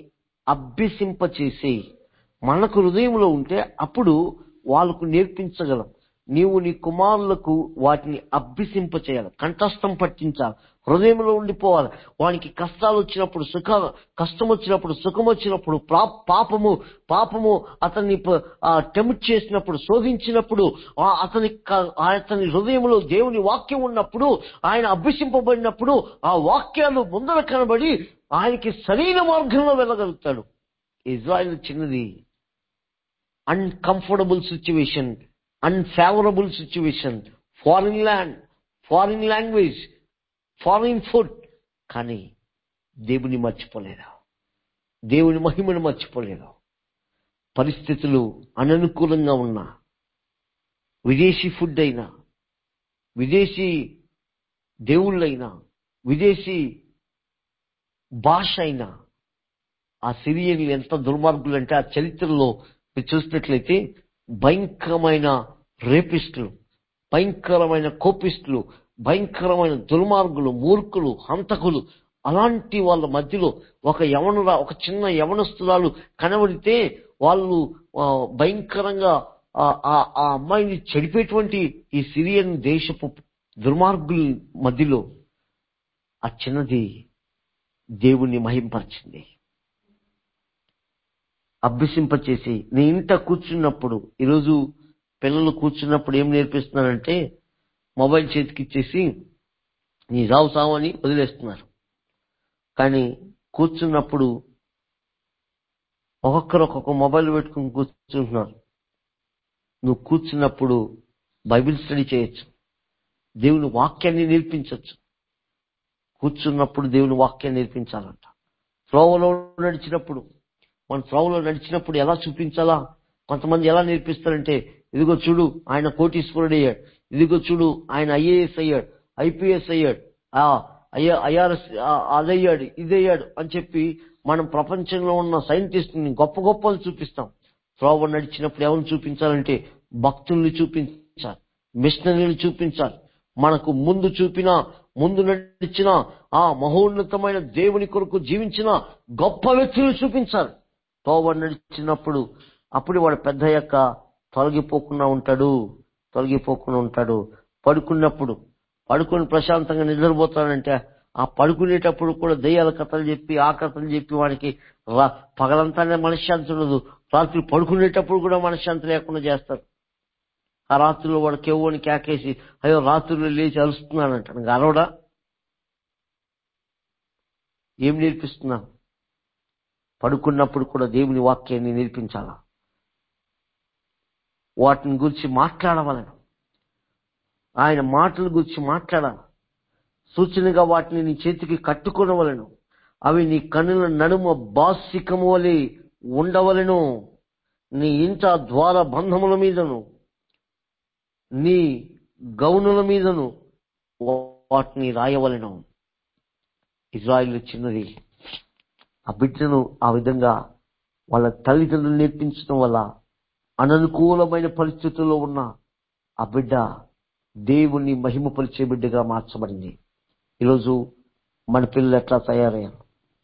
అభ్యసింపచేసి మనకు హృదయంలో ఉంటే అప్పుడు వాళ్ళకు నేర్పించగలం నీవు నీ కుమారులకు వాటిని అభ్యసింప చేయాలి కంఠస్థం పట్టించాలి హృదయంలో ఉండిపోవాలి వానికి కష్టాలు వచ్చినప్పుడు సుఖ కష్టం వచ్చినప్పుడు సుఖం వచ్చినప్పుడు ప్రా- పాపము పాపము అతన్ని టెమిట్ చేసినప్పుడు శోధించినప్పుడు ఆ అతని క- అతని హృదయంలో దేవుని వాక్యం ఉన్నప్పుడు ఆయన అభ్యసింపబడినప్పుడు ఆ వాక్యాలు ముందర కనబడి ఆయనకి సరైన మార్గంలో వెళ్ళగలుగుతాడు ఇజ్రాయెల్ చిన్నది uncomfortable situation unfavourable situation foreign land foreign language foreign food కానీ దేవుని మర్చిపోలేదు దేవుని మహిమను మర్చిపోలేదు పరిస్థితులు అననుకూలంగా ఉన్నా విదేశీ ఫుడ్ అయినా విదేశీ దేవుళ్ళైనా విదేశీ భాష అయినా ఆ సిరియన్లు ఎంత దుర్మార్గులు అంటే ఆ చరిత్రలో మీరు చూసినట్లయితే భయంకరమైన రేపిస్టులు భయంకరమైన కోపిస్టులు భయంకరమైన దుర్మార్గులు మూర్ఖులు హంతకులు అలాంటి వాళ్ళ మధ్యలో ఒక యవనురా ఒక చిన్న యవనస్తురాలు కనబడితే వాళ్ళు ఆ, భయంకరంగా ఆ ఆ- ఆ అమ్మాయిని చెడిపేటువంటి ఈ సిరియన్ దేశపు దుర్మార్గుల మధ్యలో ఆ చిన్నది దేవుణ్ణి మహింపరిచింది అభ్యసింపచేసి నీ ఇంట కూర్చున్నప్పుడు ఈరోజు పిల్లలు కూర్చున్నప్పుడు ఏం నేర్పిస్తున్నారంటే మొబైల్ చేతికి ఇచ్చేసి నీ రావు సావు అని వదిలేస్తున్నారు కానీ కూర్చున్నప్పుడు ఒక్కొక్కరు ఒక్కొక్క మొబైల్ పెట్టుకుని కూర్చుంటున్నారు నువ్వు కూర్చున్నప్పుడు బైబిల్ స్టడీ చేయొచ్చు దేవుని వాక్యాన్ని నేర్పించవచ్చు కూర్చున్నప్పుడు దేవుని వాక్యాన్ని నేర్పించాలంట త్రోవలో నడిచినప్పుడు మన త్రోవలో నడిచినప్పుడు ఎలా చూపించాలా కొంతమంది ఎలా నేర్పిస్తారంటే ఇదిగో చూడు ఆయన కోటీశ్వరుడు అయ్యాడు ఇదిగో చూడు ఆయన ఐఏఎస్ అయ్యాడు ఐపీఎస్ అయ్యాడు ఆ ఐఆర్ ఐఆర్ఎస్ అదయ్యాడు ఇదయ్యాడు అని చెప్పి మనం ప్రపంచంలో ఉన్న సైంటిస్ట్ని గొప్ప గొప్పలు చూపిస్తాం త్రోవ నడిచినప్పుడు ఎవరిని చూపించాలంటే భక్తుల్ని చూపించాలి మిషనరీలు చూపించాలి మనకు ముందు చూపిన ముందు నడిచిన ఆ మహోన్నతమైన దేవుని కొరకు జీవించిన గొప్ప వ్యక్తులు చూపించాలి తోవ నడిచినప్పుడు అప్పుడు వాడు పెద్ద యొక్క తొలగిపోకుండా ఉంటాడు తొలగిపోకుండా ఉంటాడు పడుకున్నప్పుడు పడుకొని ప్రశాంతంగా నిద్రపోతాడంటే ఆ పడుకునేటప్పుడు కూడా దయ్యాల కథలు చెప్పి ఆ కథలు చెప్పి వాడికి రా- పగలంతానే మనశ్శాంతి ఉండదు రాత్రి పడుకునేటప్పుడు కూడా మనశ్శాంతి లేకుండా చేస్తారు ఆ రాత్రిలో వాడు కెవ్వని కేకేసి అయ్యో రాత్రిలో లేచి అరుస్తున్నాడంట ఇంకా అరవడా ఏం నేర్పిస్తున్నా పడుకున్నప్పుడు కూడా దేవుని వాక్యాన్ని నేర్పించాలా వాటిని గురించి మాట్లాడవలను ఆయన మాటల గురించి మాట్లాడాలి సూచనగా వాటిని నీ చేతికి కట్టుకొనవలను అవి నీ కన్నుల నడుమ బాసికము వలె ఉండవలను నీ ఇంట ద్వార బంధముల మీదను నీ గౌనుల మీదను వాటిని రాయవలను ఇజ్రాయిల్ చిన్నది ఆ బిడ్డను ఆ విధంగా వాళ్ళ తల్లిదండ్రులు నేర్పించడం వల్ల అననుకూలమైన పరిస్థితుల్లో ఉన్న ఆ బిడ్డ దేవుణ్ణి మహిమపరిచే బిడ్డగా మార్చబడింది ఈరోజు మన పిల్లలు ఎట్లా తయారయ్యారు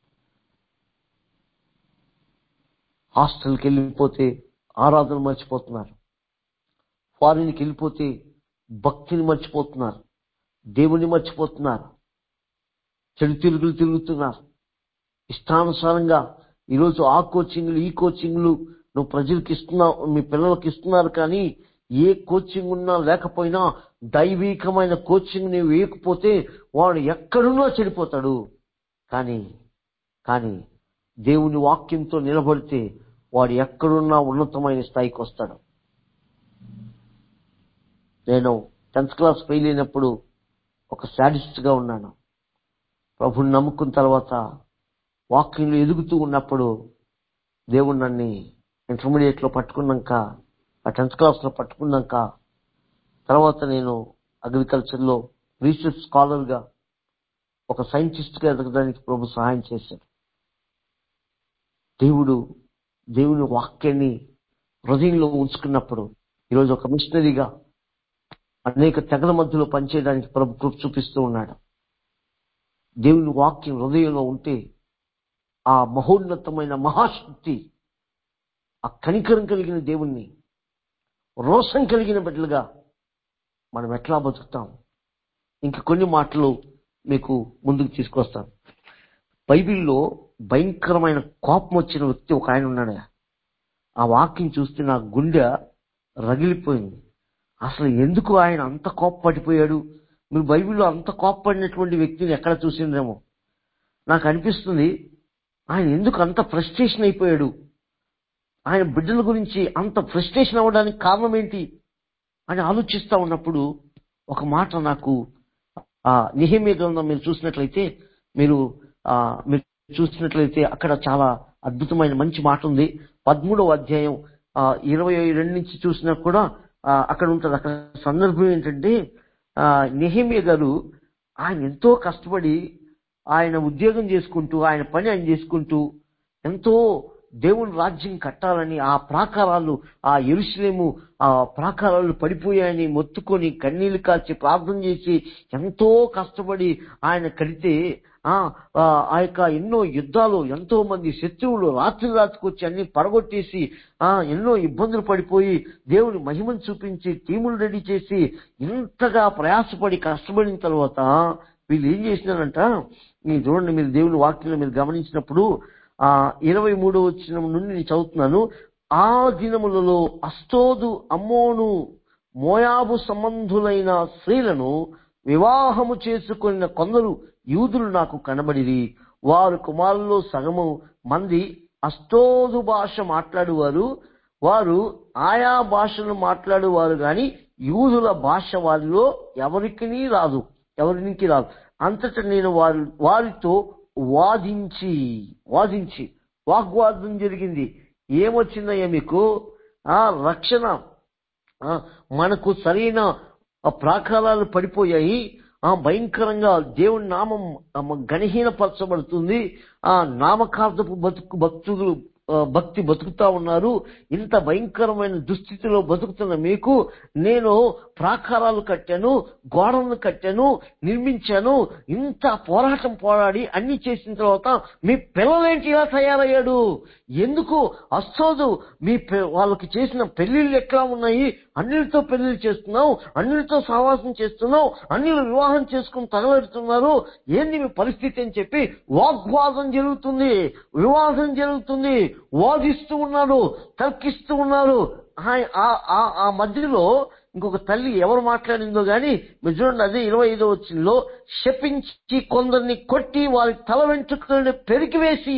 హాస్టల్కి వెళ్ళిపోతే ఆరాధన మర్చిపోతున్నారు ఫారిన్కి వెళ్ళిపోతే భక్తిని మర్చిపోతున్నారు దేవుని మర్చిపోతున్నారు చెడు తిరుగులు తిరుగుతున్నారు ఇష్టానుసారంగా ఈరోజు ఆ కోచింగ్లు ఈ కోచింగ్లు నువ్వు ప్రజలకు ఇస్తున్నావు మీ పిల్లలకి ఇస్తున్నారు కానీ ఏ కోచింగ్ ఉన్నా లేకపోయినా దైవికమైన కోచింగ్ నీవు వేయకపోతే వాడు ఎక్కడున్నా చెడిపోతాడు కానీ కానీ దేవుని వాక్యంతో నిలబడితే వాడు ఎక్కడున్నా ఉన్నతమైన స్థాయికి వస్తాడు నేను టెన్త్ క్లాస్ ఫెయిల్ అయినప్పుడు ఒక సాడిస్ట్ గా ఉన్నాను ప్రభుని నమ్ముకున్న తర్వాత వాక్యంలో ఎదుగుతూ ఉన్నప్పుడు దేవుడు నన్ను ఇంటర్మీడియట్ లో పట్టుకున్నాక ఆ టెన్త్ క్లాస్ లో పట్టుకున్నాక తర్వాత నేను అగ్రికల్చర్ లో రీసెర్చ్ స్కాలర్ గా ఒక సైంటిస్ట్ గా ఎదగడానికి ప్రభు సహాయం చేశాడు దేవుడు దేవుని వాక్యాన్ని హృదయంలో ఉంచుకున్నప్పుడు ఈరోజు ఒక మిషనరీగా అనేక తెగల మధ్యలో పనిచేయడానికి ప్రభు కృప చూపిస్తూ ఉన్నాడు దేవుని వాక్యం హృదయంలో ఉంటే ఆ మహోన్నతమైన మహాశక్తి ఆ కనికరం కలిగిన దేవుణ్ణి రోషం కలిగిన బిడ్డలుగా మనం ఎట్లా బతుకుతాం ఇంక కొన్ని మాటలు మీకు ముందుకు తీసుకొస్తాను బైబిల్లో భయంకరమైన కోపం వచ్చిన వ్యక్తి ఒక ఆయన ఉన్నాడు ఆ వాక్యం చూస్తే నా గుండె రగిలిపోయింది అసలు ఎందుకు ఆయన అంత కోప్పడిపోయాడు మీరు బైబిల్లో అంత కోప్పడినటువంటి వ్యక్తిని ఎక్కడ చూసిందేమో నాకు అనిపిస్తుంది ఆయన ఎందుకు అంత ఫ్రస్ట్రేషన్ అయిపోయాడు ఆయన బిడ్డల గురించి అంత ఫ్రస్ట్రేషన్ అవ్వడానికి కారణం ఏంటి అని ఆలోచిస్తా ఉన్నప్పుడు ఒక మాట నాకు ఆ నిహమ్య గ్రంథం మీరు చూసినట్లయితే మీరు ఆ మీరు చూసినట్లయితే అక్కడ చాలా అద్భుతమైన మంచి మాట ఉంది పదమూడవ అధ్యాయం ఆ ఇరవై రెండు నుంచి చూసినా కూడా ఆ, అక్కడ ఉంటుంది అక్కడ సందర్భం ఏంటంటే ఆ నెహిమియ గారు ఆయన ఎంతో కష్టపడి ఆయన ఉద్యోగం చేసుకుంటూ ఆయన పని ఆయన చేసుకుంటూ ఎంతో దేవుని రాజ్యం కట్టాలని ఆ ప్రాకారాలు ఆ ఎరుసలేము ఆ ప్రాకారాలు పడిపోయాయని మొత్తుకొని కన్నీళ్లు కాల్చి ప్రార్థన చేసి ఎంతో కష్టపడి ఆయన కడితే ఆ ఆ ఆ యొక్క ఎన్నో యుద్ధాలు ఎంతో మంది శత్రువులు రాత్రి రాత్రికి వచ్చి అన్ని పడగొట్టేసి ఆ ఎన్నో ఇబ్బందులు పడిపోయి దేవుని మహిమను చూపించి టీములు రెడీ చేసి ఇంతగా ప్రయాసపడి కష్టపడిన తర్వాత వీళ్ళు ఏం చేసినారంట మీరు చూడండి మీరు దేవుని వాక్యంలో మీరు గమనించినప్పుడు ఆ ఇరవై మూడో వచ్చిన నుండి నేను చదువుతున్నాను ఆ దినములలో అస్తోదు అమ్మోను మోయాబు సంబంధులైన స్త్రీలను వివాహము చేసుకున్న కొందరు యూదులు నాకు కనబడిరి వారు కుమారుల్లో సగము మంది అస్తోదు భాష మాట్లాడువారు వారు ఆయా భాషను మాట్లాడువారు గాని యూదుల భాష వారిలో ఎవరికి రాదు ఎవరికి రాదు అంతటా నేను వారి వారితో వాదించి వాదించి వాగ్వాదం జరిగింది ఏమొచ్చిందయ్యా మీకు ఆ రక్షణ ఆ, మనకు సరైన ఆ ప్రాకారాలు పడిపోయాయి ఆ భయంకరంగా దేవుని నామం ఆ, గణహీనపరచబడుతుంది ఆ నామకార్థపు బతుకు భక్తులు ఆ, భక్తి బతుకుతా ఉన్నారు ఇంత భయంకరమైన దుస్థితిలో బతుకుతున్న మీకు నేను ప్రాకారాలు కట్టాను గోడలను కట్టాను నిర్మించాను ఇంత పోరాటం పోరాడి అన్ని చేసిన తర్వాత మీ పిల్లలేంటి ఇలా తయారయ్యాడు ఎందుకు అస్తోదు మీ పె- వాళ్ళకి చేసిన పెళ్లిళ్ళు ఎట్లా ఉన్నాయి అన్నిటితో పెళ్లిళ్ళు చేస్తున్నావు అన్నిటితో సహవాసం చేస్తున్నావు అన్నిలు వివాహం చేసుకుని తగలెడుతున్నారు ఏంది మీ పరిస్థితి అని చెప్పి వాగ్వాదం జరుగుతుంది వివాదం జరుగుతుంది వాదిస్తూ ఉన్నారు తర్కిస్తూ ఉన్నారు ఆ- ఆ- ఆ- ఆ మధ్యలో ఇంకొక తల్లి ఎవరు మాట్లాడిందో గాని మీరు చూడండి అదే ఇరవై ఐదో వచ్చినలో శపించి కొందరిని కొట్టి వారి తల వెంట్రుకలను పెరికివేసి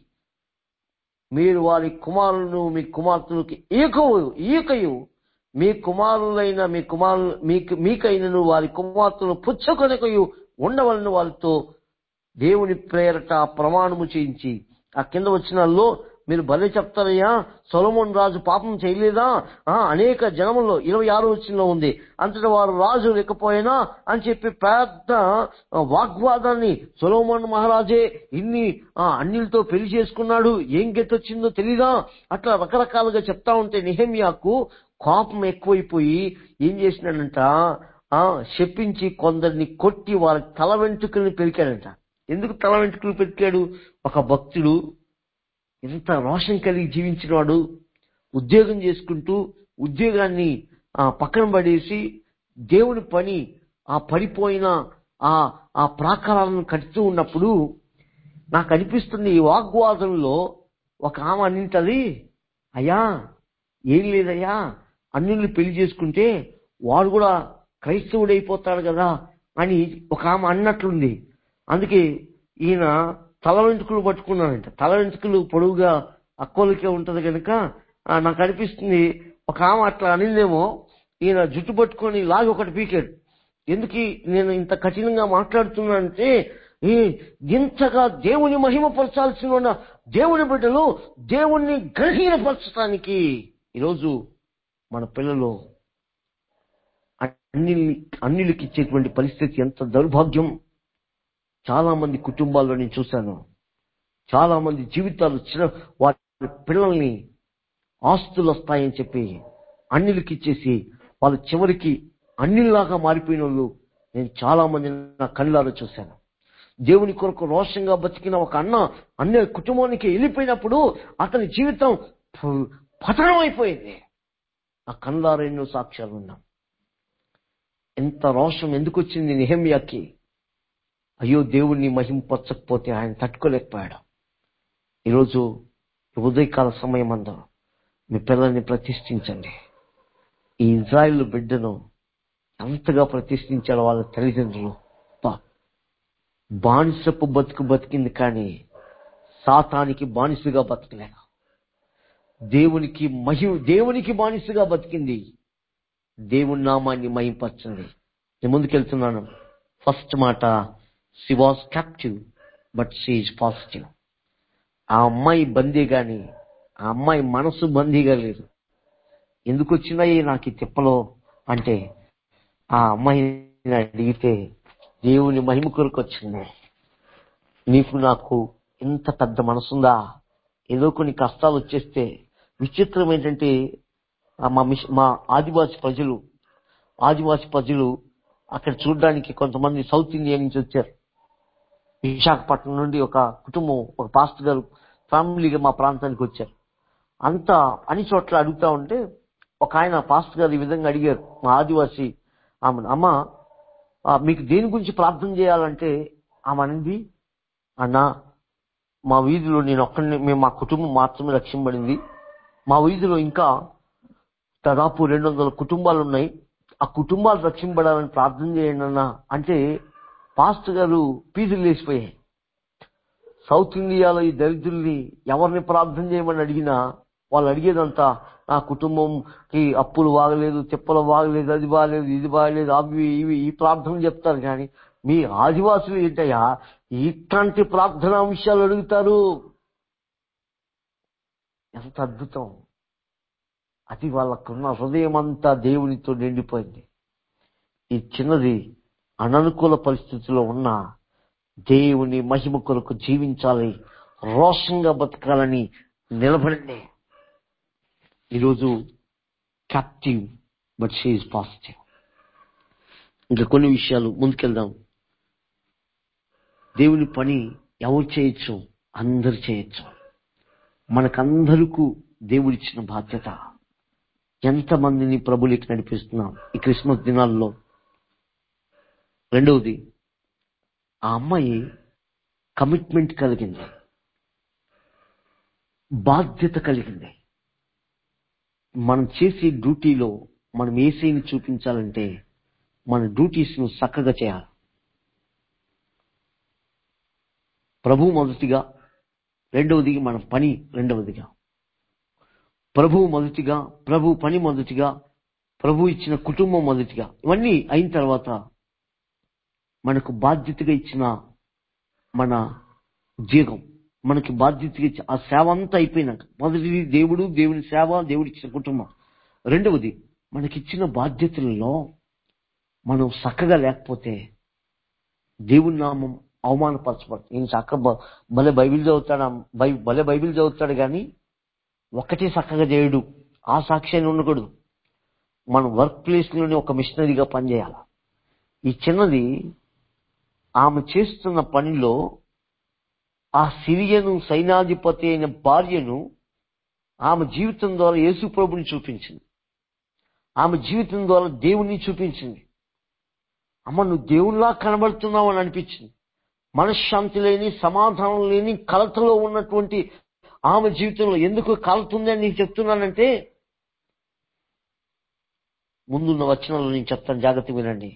మీరు వారి కుమారులను మీ కుమార్తెలకి ఈకవు ఈకయు మీ కుమారులైన మీ కుమారులు మీకు మీకైనను వారి కుమార్తెలు పుచ్చుకొనకయు ఉండవలని వారితో దేవుని ప్రేరట ప్రమాణము చేయించి ఆ కింద వచ్చినాల్లో మీరు భలే చెప్తారయ్యా సొలమోన్ రాజు పాపం చేయలేదా ఆ అనేక జనములో ఇరవై ఆరు వచ్చినలో ఉంది అంతటా వారు రాజు లేకపోయినా అని చెప్పి పెద్ద ఆ, వాగ్వాదాన్ని సొలోమోన్ మహారాజే ఇన్ని ఆ, అన్నిలతో పెళ్లి చేసుకున్నాడు ఏం గెట్టొచ్చిందో తెలీదా అట్లా రకరకాలుగా చెప్తా ఉంటే నిహమ్యాకు కోపం ఎక్కువైపోయి ఏం చేసినాడంట ఆ శపించి కొందరిని కొట్టి వాళ్ళ తల వెంట్రుకల్ని పెరికాడంట ఎందుకు తల వెంట్రుకలు పెరికాడు ఒక భక్తుడు ఎంత రోషం కలిగి జీవించినవాడు ఉద్యోగం చేసుకుంటూ ఉద్యోగాన్ని ఆ, పక్కన పడేసి దేవుని పని ఆ పడిపోయిన ఆ ఆ ప్రాకారాలను కడుతూ ఉన్నప్పుడు నాకు అనిపిస్తుంది ఈ వాగ్వాదంలో ఒక ఆమె అన్నింటది అయ్యా ఏం లేదయ్యా అన్యుల్ని పెళ్లి చేసుకుంటే వాడు కూడా క్రైస్తవుడైపోతాడు కదా అని ఒక ఆమె అన్నట్లుంది అందుకే ఈయన తల వెంట్రుకలు పట్టుకున్నాడంట తల వెంట్రుకలు పొడవుగా అక్కోలకే ఉంటది కనుక ఆ, నాకు అనిపిస్తుంది ఒక ఆమె అట్లా అనిందేమో ఈయన జుట్టు పట్టుకొని లాగి ఒకటి పీకాడు ఎందుకు ఈ- నేను ఇంత కఠినంగా మాట్లాడుతున్నానంటే ఈ ఇంతగా దేవుని మహిమపరచాల్సిన ఉన్న దేవుని బిడ్డలు దేవుణ్ణి గ్రహీనపరచడానికి ఈరోజు మన పిల్లలు అన్ని అన్నిలకి ఇచ్చేటువంటి పరిస్థితి ఎంత దౌర్భాగ్యం చాలా మంది కుటుంబాల్లో నేను చూశాను చాలా మంది జీవితాలు చిన్న వారి పిల్లల్ని ఆస్తులు వస్తాయని చెప్పి అన్నిలకి ఇచ్చేసి వాళ్ళు చివరికి అన్నిలాగా మారిపోయిన వాళ్ళు నేను చాలా మంది నా కళ్ళారా చూశాను దేవుని కొరకు రోషంగా బతికిన ఒక అన్న అన్న కుటుంబానికి వెళ్ళిపోయినప్పుడు అతని జీవితం ప- పతనం అయిపోయింది ఆ కళ్ళారా ఎన్నో సాక్ష్యాలు ఉన్నాం ఎంత రోషం ఎందుకు వచ్చింది నిహమ్యాకి అయ్యో దేవుణ్ణి మహింపరచకపోతే ఆయన తట్టుకోలేకపోయాడు ఈరోజు ఈ ఉదయకాల సమయం అందరూ మీ పిల్లల్ని ప్రతిష్ఠించండి ఈ ఇజ్రాయిల్ బిడ్డను అంతగా ప్రతిష్ఠించాడు వాళ్ళ తల్లిదండ్రులు అబ్బా, బానిసపు బతుకు బతికింది కానీ సాతానికి బానిసగా బతకలేదు దేవునికి మహిమ దేవునికి బానిసగా బతికింది దేవుని నామాన్ని మహింపరచండి నేను ముందుకెళ్తున్నాను ఫస్ట్ మాట she was captive but she positive ఆ అమ్మాయి బందీ గాని ఆ అమ్మాయి మనసు బందీగా లేదు ఎందుకు వచ్చినాయి నాకు ఈ తిప్పలో అంటే ఆ అమ్మాయిని అడిగితే దేవుని మహిమ కొరకు వచ్చింది నీకు నాకు ఇంత పెద్ద మనసుందా ఏదో కొన్ని కష్టాలు వచ్చేస్తే విచిత్రం ఏంటంటే ఆ మా మిష్ మా ఆదివాసి ప్రజలు ఆదివాసి ప్రజలు అక్కడ చూడడానికి కొంతమంది సౌత్ ఇండియా నుంచి వచ్చారు విశాఖపట్నం నుండి ఒక కుటుంబం ఒక పాస్టర్ గారు ఫ్యామిలీగా మా ప్రాంతానికి వచ్చారు అంతా అన్ని చోట్ల అడుగుతా ఉంటే ఒక ఆయన పాస్టర్ గారు ఈ విధంగా అడిగారు మా ఆదివాసి ఆమె అమ్మ ఆ, మీకు దేని గురించి ప్రార్థన చేయాలంటే ఆమె అనింది అన్నా మా వీధిలో నేను ఒక్కడిని మేము మా కుటుంబం మాత్రమే రక్షింపబడింది మా వీధిలో ఇంకా దాదాపు రెండు వందల కుటుంబాలు ఉన్నాయి ఆ కుటుంబాలు రక్షింపడాలని ప్రార్థన చేయండి అన్న అంటే పాస్టర్ గారు పీజులు లేచిపోయాయి సౌత్ ఇండియాలో ఈ దరిద్రుల్ని ఎవరిని ప్రార్థన చేయమని అడిగినా వాళ్ళు అడిగేదంతా నా కుటుంబంకి అప్పులు వాగలేదు తిప్పలు వాగలేదు అది బాగలేదు ఇది బాగలేదు అవి ఇవి ఈ ప్రార్థనలు చెప్తారు కానీ మీ ఆదివాసులు ఏంటయ్యా ఇట్లాంటి ప్రార్థనా విషయాలు అడుగుతారు ఎంత అద్భుతం అది వాళ్ళకున్న హృదయం అంతా దేవునితో నిండిపోయింది ఈ చిన్నది అననుకూల పరిస్థితిలో ఉన్న దేవుని మహిమ కొరకు జీవించాలి రోషంగా బతకాలని నిలబడింది ఈరోజు క్యాప్టివ్ బట్ షీఈ్ పాజిటివ్ ఇంకా కొన్ని విషయాలు ముందుకెళ్దాం దేవుని పని ఎవరు చేయొచ్చు అందరు చేయొచ్చు మనకందరకు దేవుడిచ్చిన బాధ్యత ఎంతమందిని ప్రభులికి నడిపిస్తున్నాం ఈ క్రిస్మస్ దినాల్లో రెండవది ఆ అమ్మాయి కమిట్మెంట్ కలిగింది బాధ్యత కలిగింది మనం చేసే డ్యూటీలో మనం ఏసీని చూపించాలంటే మన డ్యూటీస్ ను చక్కగా చేయాలి ప్రభు మొదటిగా రెండవది మన పని రెండవదిగా ప్రభు మొదటిగా ప్రభు పని మొదటిగా ప్రభు ఇచ్చిన కుటుంబం మొదటిగా ఇవన్నీ అయిన తర్వాత మనకు బాధ్యతగా ఇచ్చిన మన ఉద్యోగం మనకి బాధ్యతగా ఇచ్చి ఆ సేవ అంతా అయిపోయినాక మొదటిది దేవుడు దేవుని సేవ దేవుడి ఇచ్చిన కుటుంబం రెండవది మనకిచ్చిన బాధ్యతలలో మనం చక్కగా లేకపోతే దేవుని నామం అవమానపరచబడుతుంది నేను చక్క బ- భలే బైబిల్ చదువుతాడు బై భలే బైబిల్ చదువుతాడు కానీ ఒక్కటే చక్కగా చేయడు ఆ సాక్ష్యాన్ని ఉండకూడదు మన వర్క్ ప్లేస్ లోనే ఒక మిషనరీగా పనిచేయాలి ఈ చిన్నది ఆమె చేస్తున్న పనిలో ఆ సిరియను సైనాధిపతి అయిన భార్యను ఆమె జీవితం ద్వారా యేసు ప్రభుని చూపించింది ఆమె జీవితం ద్వారా దేవుణ్ణి చూపించింది అమ్మ నువ్వు దేవునిలా కనబడుతున్నావు అని అనిపించింది మనశ్శాంతి లేని సమాధానం లేని కలతలో ఉన్నటువంటి ఆమె జీవితంలో ఎందుకు కలుతుంది అని నేను చెప్తున్నానంటే ముందున్న వచనంలో నేను చెప్తాను జాగ్రత్త వినండి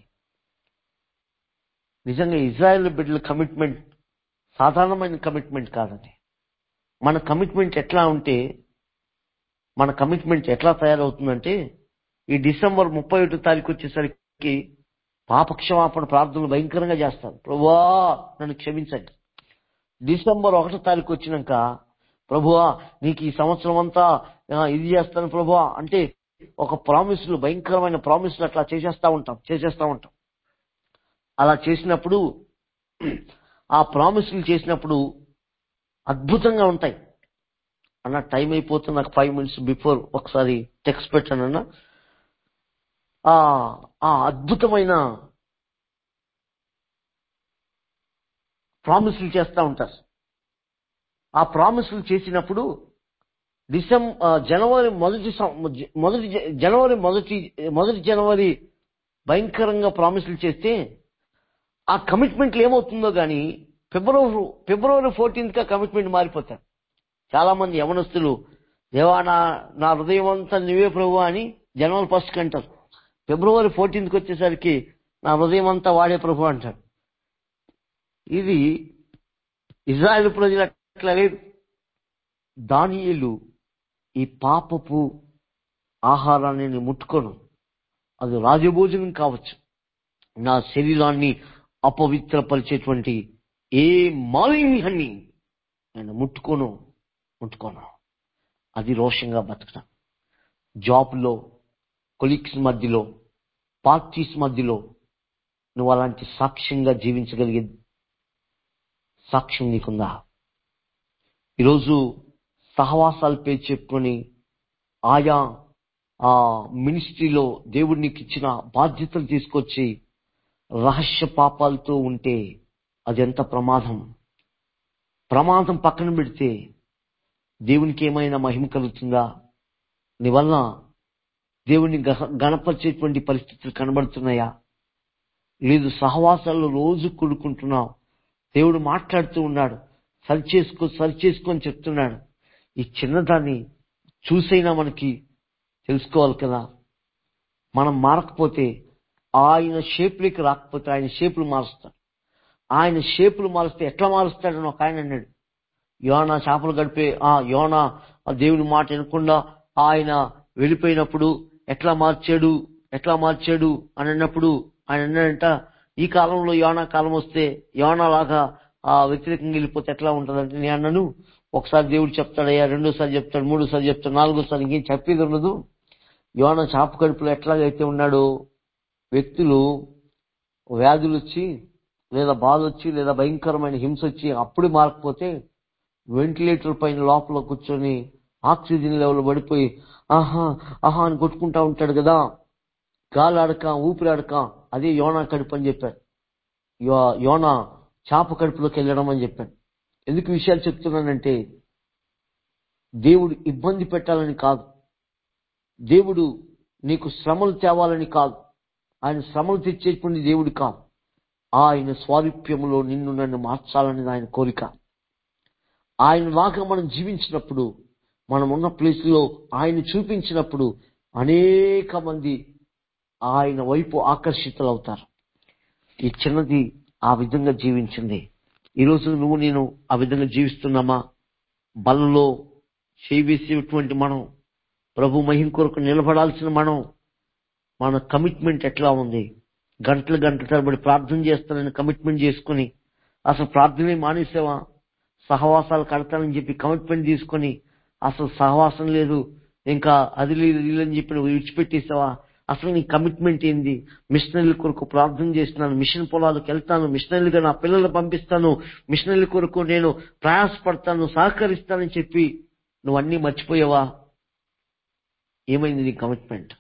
నిజంగా ఇజ్రాయెల్ బిడ్డల కమిట్మెంట్ సాధారణమైన కమిట్మెంట్ కాదండి మన కమిట్మెంట్ ఎట్లా ఉంటే మన కమిట్మెంట్ ఎట్లా తయారవుతుందంటే ఈ డిసెంబర్ ముప్పై ఒకటో తారీఖు వచ్చేసరికి పాపక్షమాపణ ప్రార్థనలు భయంకరంగా చేస్తారు ప్రభువా నన్ను క్షమించండి డిసెంబర్ ఒకటో తారీఖు వచ్చినాక ప్రభువా నీకు ఈ సంవత్సరం అంతా ఆ, ఇది చేస్తాను ప్రభువా అంటే ఒక ప్రామిస్లు భయంకరమైన ప్రామిస్లు అట్లా చేసేస్తా ఉంటాం చేసేస్తా ఉంటాం అలా చేసినప్పుడు ఆ ప్రామిస్లు చేసినప్పుడు అద్భుతంగా ఉంటాయి అన్న టైం అయిపోతుంది నాకు ఫైవ్ మినిట్స్ బిఫోర్ ఒకసారి టెక్స్ట్ పెట్టానన్నా ఆ ఆ అద్భుతమైన ప్రామిసులు చేస్తూ ఉంటారు ఆ ప్రామిసులు చేసినప్పుడు డిసెంబర్ జనవరి మొదటి సం- మొదటి జ- జనవరి మొదటి మొదటి జనవరి భయంకరంగా ప్రామిసులు చేస్తే ఆ కమిట్మెంట్లు ఏమవుతుందో గానీ ఫిబ్రవరి ఫిబ్రవరి ఫోర్టీన్త్ గా కమిట్మెంట్ మారిపోతారు చాలా మంది యవనస్తులు దేవా నా నా హృదయం అంతా నువ్వే ప్రభు అని జనవరి ఫస్ట్ అంటారు ఫిబ్రవరి ఫోర్టీన్త్ కి వచ్చేసరికి నా హృదయం అంతా వాడే ప్రభు అంటారు ఇది ఇజ్రాయెల్ ప్రజలు అట్లా లేదు దానియేలు ఈ పాపపు ఆహారాన్ని నేను ముట్టుకోను అది రాజభోజనం కావచ్చు నా శరీరాన్ని అపవిత్రపరిచేటువంటి ఏ మాలిన్యాన్ని నేను ముట్టుకోను ముట్టుకోను అది రోషంగా బతుకుతాను జాబ్లో కొలీగ్స్ మధ్యలో పార్టీస్ మధ్యలో నువ్వు అలాంటి సాక్ష్యంగా జీవించగలిగే సాక్ష్యం నీకుందా ఈరోజు సహవాసాలు పేరు చెప్పుకొని ఆయా ఆ మినిస్ట్రీలో దేవుడు నీకు ఇచ్చిన బాధ్యతలు తీసుకొచ్చి రహస్య పాపాలతో ఉంటే అది ఎంత ప్రమాదం ప్రమాదం పక్కన పెడితే దేవునికి ఏమైనా మహిమ కలుగుతుందా నీ వల్ల దేవుని గహ- గణపరిచేటువంటి పరిస్థితులు కనబడుతున్నాయా లేదు సహవాసాల్లో రోజు కూడుకుంటున్నావు దేవుడు మాట్లాడుతూ ఉన్నాడు సరి చేసుకో సరి చేసుకో అని చెప్తున్నాడు ఈ చిన్నదాన్ని చూసైనా మనకి తెలుసుకోవాలి కదా మనం మారకపోతే ఆయన షేప్లోకి రాకపోతే ఆయన షేపులు మారుస్తాడు ఆయన షేపులు మారుస్తే ఎట్లా మారుస్తాడని ఒక ఆయన అన్నాడు యోనా చేపలు గడిపే ఆ యోనా ఆ దేవుని మాట వినకుండా ఆయన వెళ్ళిపోయినప్పుడు ఎట్లా మార్చాడు ఎట్లా మార్చాడు అని అన్నప్పుడు ఆయన అన్నాడంట ఈ కాలంలో యోనా కాలం వస్తే యోనా లాగా ఆ వ్యతిరేకంగా వెళ్ళిపోతే ఎట్లా ఉంటుందంటే నేను అన్నాను ఒకసారి దేవుడు చెప్తాడయ్యా రెండోసారి చెప్తాడు మూడోసారి చెప్తాడు నాలుగోసారి ఇంకేం చెప్పేది ఉండదు యోన చాప కడుపులో ఎట్లాగైతే ఉన్నాడో వ్యక్తులు వ్యాధులు వచ్చి లేదా బాధ వచ్చి లేదా భయంకరమైన హింస వచ్చి అప్పుడు మారకపోతే వెంటిలేటర్ పైన లోపల కూర్చొని ఆక్సిజన్ లెవెల్ పడిపోయి ఆహా ఆహా అని కొట్టుకుంటా ఉంటాడు కదా గాలి ఆడక ఊపిరి ఆడక అదే యోనా కడుపు అని చెప్పాడు యో- యోనా చాప కడుపులోకి వెళ్ళడం అని చెప్పాడు ఎందుకు ఈ విషయాలు చెప్తున్నానంటే దేవుడు ఇబ్బంది పెట్టాలని కాదు దేవుడు నీకు శ్రమలు తేవాలని కాదు ఆయన శ్రమలు తెచ్చేటువంటి దేవుడు కాదు ఆయన స్వారూప్యములో నిన్ను నన్ను మార్చాలని ఆయన కోరిక ఆయన లాగా మనం జీవించినప్పుడు మనం ఉన్న ప్లేస్ లో ఆయన చూపించినప్పుడు అనేక మంది ఆయన వైపు ఆకర్షితులవుతారు ఈ చిన్నది ఆ విధంగా జీవించింది ఈరోజు నువ్వు నేను ఆ విధంగా జీవిస్తున్నామా బలలో చేయి వేసేటువంటి మనం ప్రభు మహిం కొరకు నిలబడాల్సిన మనం మన కమిట్మెంట్ ఎట్లా ఉంది గంటలు గంటల తరబడి ప్రార్థన చేస్తానని కమిట్మెంట్ చేసుకుని అసలు ప్రార్థనే మానేసావా సహవాసాలు కడతానని చెప్పి కమిట్మెంట్ తీసుకొని అసలు సహవాసం లేదు ఇంకా అది లేదు ఇది లేదు అని చెప్పి నువ్వు విడిచిపెట్టేసావా అసలు నీ కమిట్మెంట్ ఏంది మిషనరీల కొరకు ప్రార్థన చేస్తున్నాను మిషన్ పొలాలకు వెళ్తాను మిషనరీలుగా నా పిల్లలు పంపిస్తాను మిషనరీల కొరకు నేను ప్రయాసపడతాను సహకరిస్తానని చెప్పి నువ్వు అన్నీ మర్చిపోయావా ఏమైంది నీ కమిట్మెంట్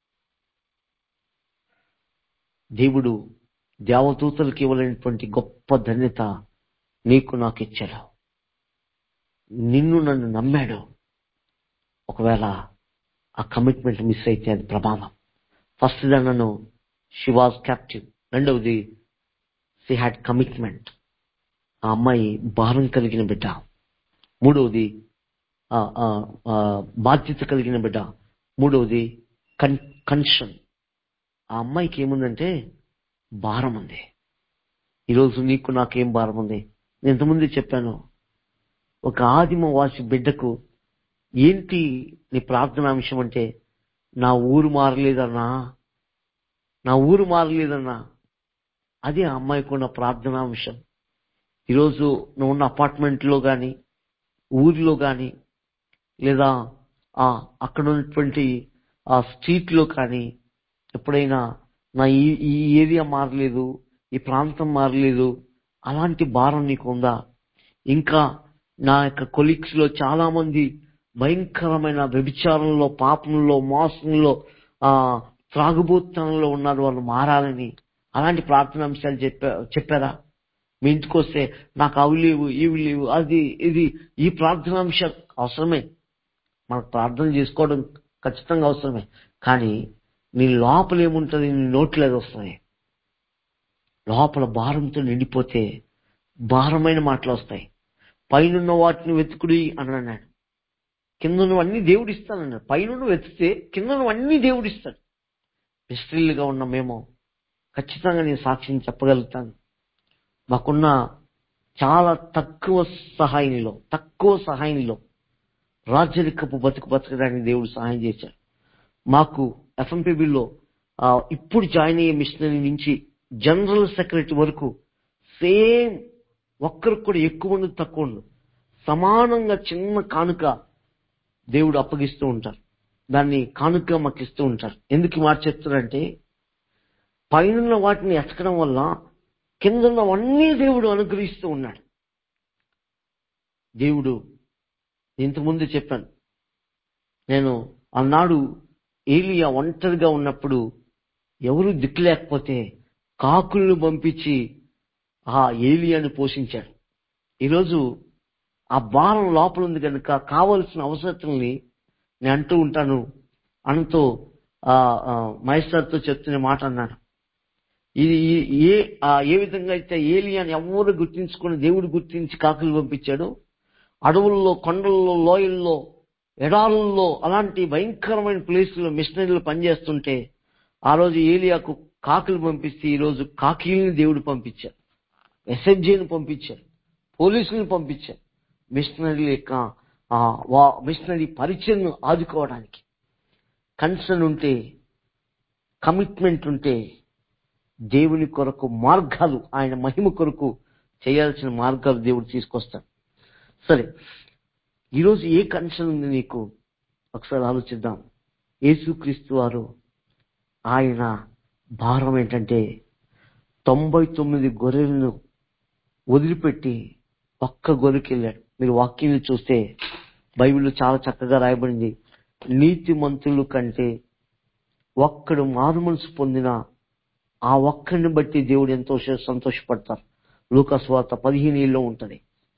దేవుడు దేవదూతలకు ఇవ్వలేనటువంటి గొప్ప ధన్యత నీకు నాకు ఇచ్చాడు నిన్ను నన్ను నమ్మాడు ఒకవేళ ఆ కమిట్మెంట్ మిస్ అయితే అది ప్రమాదం ఫస్ట్ నన్ను షీ వాజ్ క్యాప్టివ్ రెండవది షీ హ్యాడ్ కమిట్మెంట్ ఆ అమ్మాయి భారం కలిగిన బిడ్డ మూడవది ఆ, ఆ, ఆ, బాధ్యత కలిగిన బిడ్డ మూడవది కన్ కన్షన్ ఆ అమ్మాయికి ఏముందంటే భారం ఉంది ఈరోజు నీకు నాకేం భారం ఉంది నేను ఇంతకుముందే చెప్పాను ఒక ఆదిమ వాసి బిడ్డకు ఏంటి నీ ప్రార్థన అంశం అంటే నా ఊరు మారలేదన్నా నా ఊరు మారలేదన్నా అదే ఆ అమ్మాయికి ఉన్న ప్రార్థనా అంశం ఈరోజు నువ్వు ఉన్న అపార్ట్మెంట్లో కానీ ఊరిలో కానీ లేదా ఆ అక్కడ ఉన్నటువంటి ఆ స్ట్రీట్ లో కానీ ఎప్పుడైనా నా ఈ ఈ ఏరియా మారలేదు ఈ ప్రాంతం మారలేదు అలాంటి భారం నీకు ఉందా ఇంకా నా యొక్క కొలీగ్స్ లో చాలా మంది భయంకరమైన వ్యభిచారంలో పాపంలో మోసంలో ఆ త్రాగుబోతనంలో ఉన్నారు వాళ్ళు మారాలని అలాంటి ప్రార్థన అంశాలు చెప్పా చెప్పారా మీ ఇంటికి వస్తే నాకు అవి లేవు ఇవి లేవు అది ఇది ఈ ప్రార్థనాంశం అవసరమే మనకు ప్రార్థన చేసుకోవడం ఖచ్చితంగా అవసరమే కానీ నీ లోపల ఏముంటుంది నీ నోట్లో అది వస్తాయి లోపల భారంతో నిండిపోతే భారమైన మాటలు వస్తాయి పైనున్న వాటిని వెతుకుడి అని అన్నాడు కిందనువన్నీ దేవుడు ఇస్తానన్నాడు పైన వెతికితే కిందనువన్నీ దేవుడు ఇస్తాడు మిస్ట్రీలుగా ఉన్న మేము ఖచ్చితంగా నేను సాక్ష్యం చెప్పగలుగుతాను మాకున్న చాలా తక్కువ సహాయంలో తక్కువ సహాయంలో రాజ్యరికపు బతుకు బతకడానికి దేవుడు సహాయం చేశాడు మాకు ఎఫ్ఎంపీబీలో ఇప్పుడు జాయిన్ అయ్యే మిషనరీ నుంచి జనరల్ సెక్రటరీ వరకు సేమ్ ఒక్కరికి కూడా ఎక్కువ ఉండదు తక్కువ ఉండదు సమానంగా చిన్న కానుక దేవుడు అప్పగిస్తూ ఉంటారు దాన్ని కానుక మాకు ఇస్తూ ఉంటారు ఎందుకు ఈ మాట చెప్తారంటే పైన వాటిని ఎతకడం వల్ల కింద ఉన్నవన్నీ దేవుడు అనుగ్రహిస్తూ ఉన్నాడు దేవుడు ఇంతకుముందు చెప్పాను నేను ఆనాడు ఏలియా ఒంటరిగా ఉన్నప్పుడు ఎవరు దిక్కు లేకపోతే కాకులను పంపించి ఆ ఏలియాను పోషించాడు ఈరోజు ఆ భారం లోపల ఉంది కనుక కావలసిన అవసరతల్ని నేను అంటూ ఉంటాను అనంతో మైస్టర్తో చెప్తున్న మాట అన్నాడు ఇది ఈ- ఏ ఆ ఏ విధంగా అయితే ఏలియాని ఎవరు గుర్తించుకుని దేవుడు గుర్తించి కాకులు పంపించాడు అడవుల్లో కొండల్లో లోయల్లో ఎడారుల్లో అలాంటి భయంకరమైన ప్లేసుల్లో మిషనరీలు పనిచేస్తుంటే ఆ రోజు ఏలియాకు కాకులు పంపిస్తే ఈ రోజు కాకీల్ని దేవుడు పంపించాడు ఎస్ఎఫ్జీని పంపించాడు పోలీసులను పంపించాడు మిషనరీ యొక్క ఆ, వా- మిషనరీ పరిచయం ఆదుకోవడానికి కన్సర్న్ ఉంటే కమిట్మెంట్ ఉంటే దేవుని కొరకు మార్గాలు ఆయన మహిమ కొరకు చేయాల్సిన మార్గాలు దేవుడు తీసుకొస్తాడు సరే ఈరోజు ఏ కన్సర్న్ ఉంది నీకు ఒకసారి ఆలోచిద్దాం యేసుక్రీస్తు వారు ఆయన భారం ఏంటంటే తొంభై తొమ్మిది గొర్రెలను వదిలిపెట్టి ఒక్క గొర్రెకి వెళ్ళాడు మీరు వాక్యం చూస్తే బైబిల్లో చాలా చక్కగా రాయబడింది నీతిమంతులు కంటే ఒక్కడు మారు మనసు పొందిన ఆ ఒక్కడిని బట్టి దేవుడు ఎంతో సంతోషపడతారు లూకాస్ వార్త పదిహేను ఏళ్ళలో ఉంటది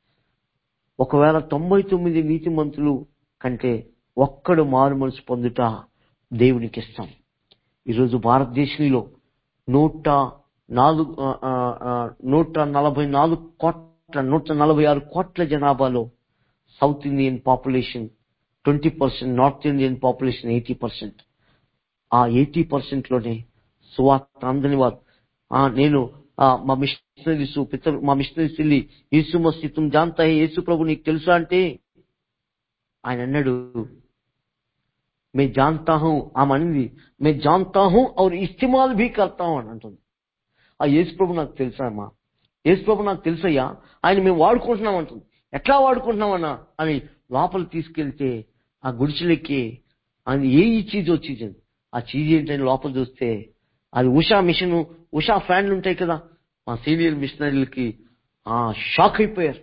ఒకవేళ తొంభై తొమ్మిది నీతిమంతులు కంటే ఒక్కడు మారు మనసు పొందుట దేవునికి ఇస్తాం ఈరోజు భారతదేశంలో నూట నాలుగు ఆ, ఆ, ఆ, నూట నలభై నాలుగు కోట్ల నూట నలభై ఆరు కోట్ల జనాభాలో south Indian population twenty percent north Indian population eighty percent ఆ ఎయిటీ పర్సెంట్ లోనే సువార్త అందని వారు ఆ నేను ఆ, మా మిషనరీస్ పితరు మా మిషనరీస్ వెళ్ళి యేసు మస్తిత్వం జాంతా హే, యేసు ప్రభు నీకు తెలుసా అంటే ఆయన అన్నాడు మే జాంతా హూ ఆమె అనింది మే జాంతా హూ और ఇస్తిమాల్ భీ కర్తా హూ అని అంటుంది ఆ యేసు ప్రభు నాకు తెలుసా అమ్మా యేసు ప్రభు నాకు తెలుసయ్యా ఆయన మేము వాడుకుంటున్నాం అంటుంది ఎట్లా వాడుకుంటున్నామన్నా అని లోపల తీసుకెళ్తే ఆ గుడిసెలెక్కి అది ఏ ఈ చీజ్ ఓ చీజ్ అని ఆ చీజ్ ఏంటని లోపల చూస్తే అది ఉషా మిషన్ ఉషా ఫ్యాన్లు ఉంటాయి కదా మా సీనియర్ మిషనరీలకి ఆ షాక్ అయిపోయారు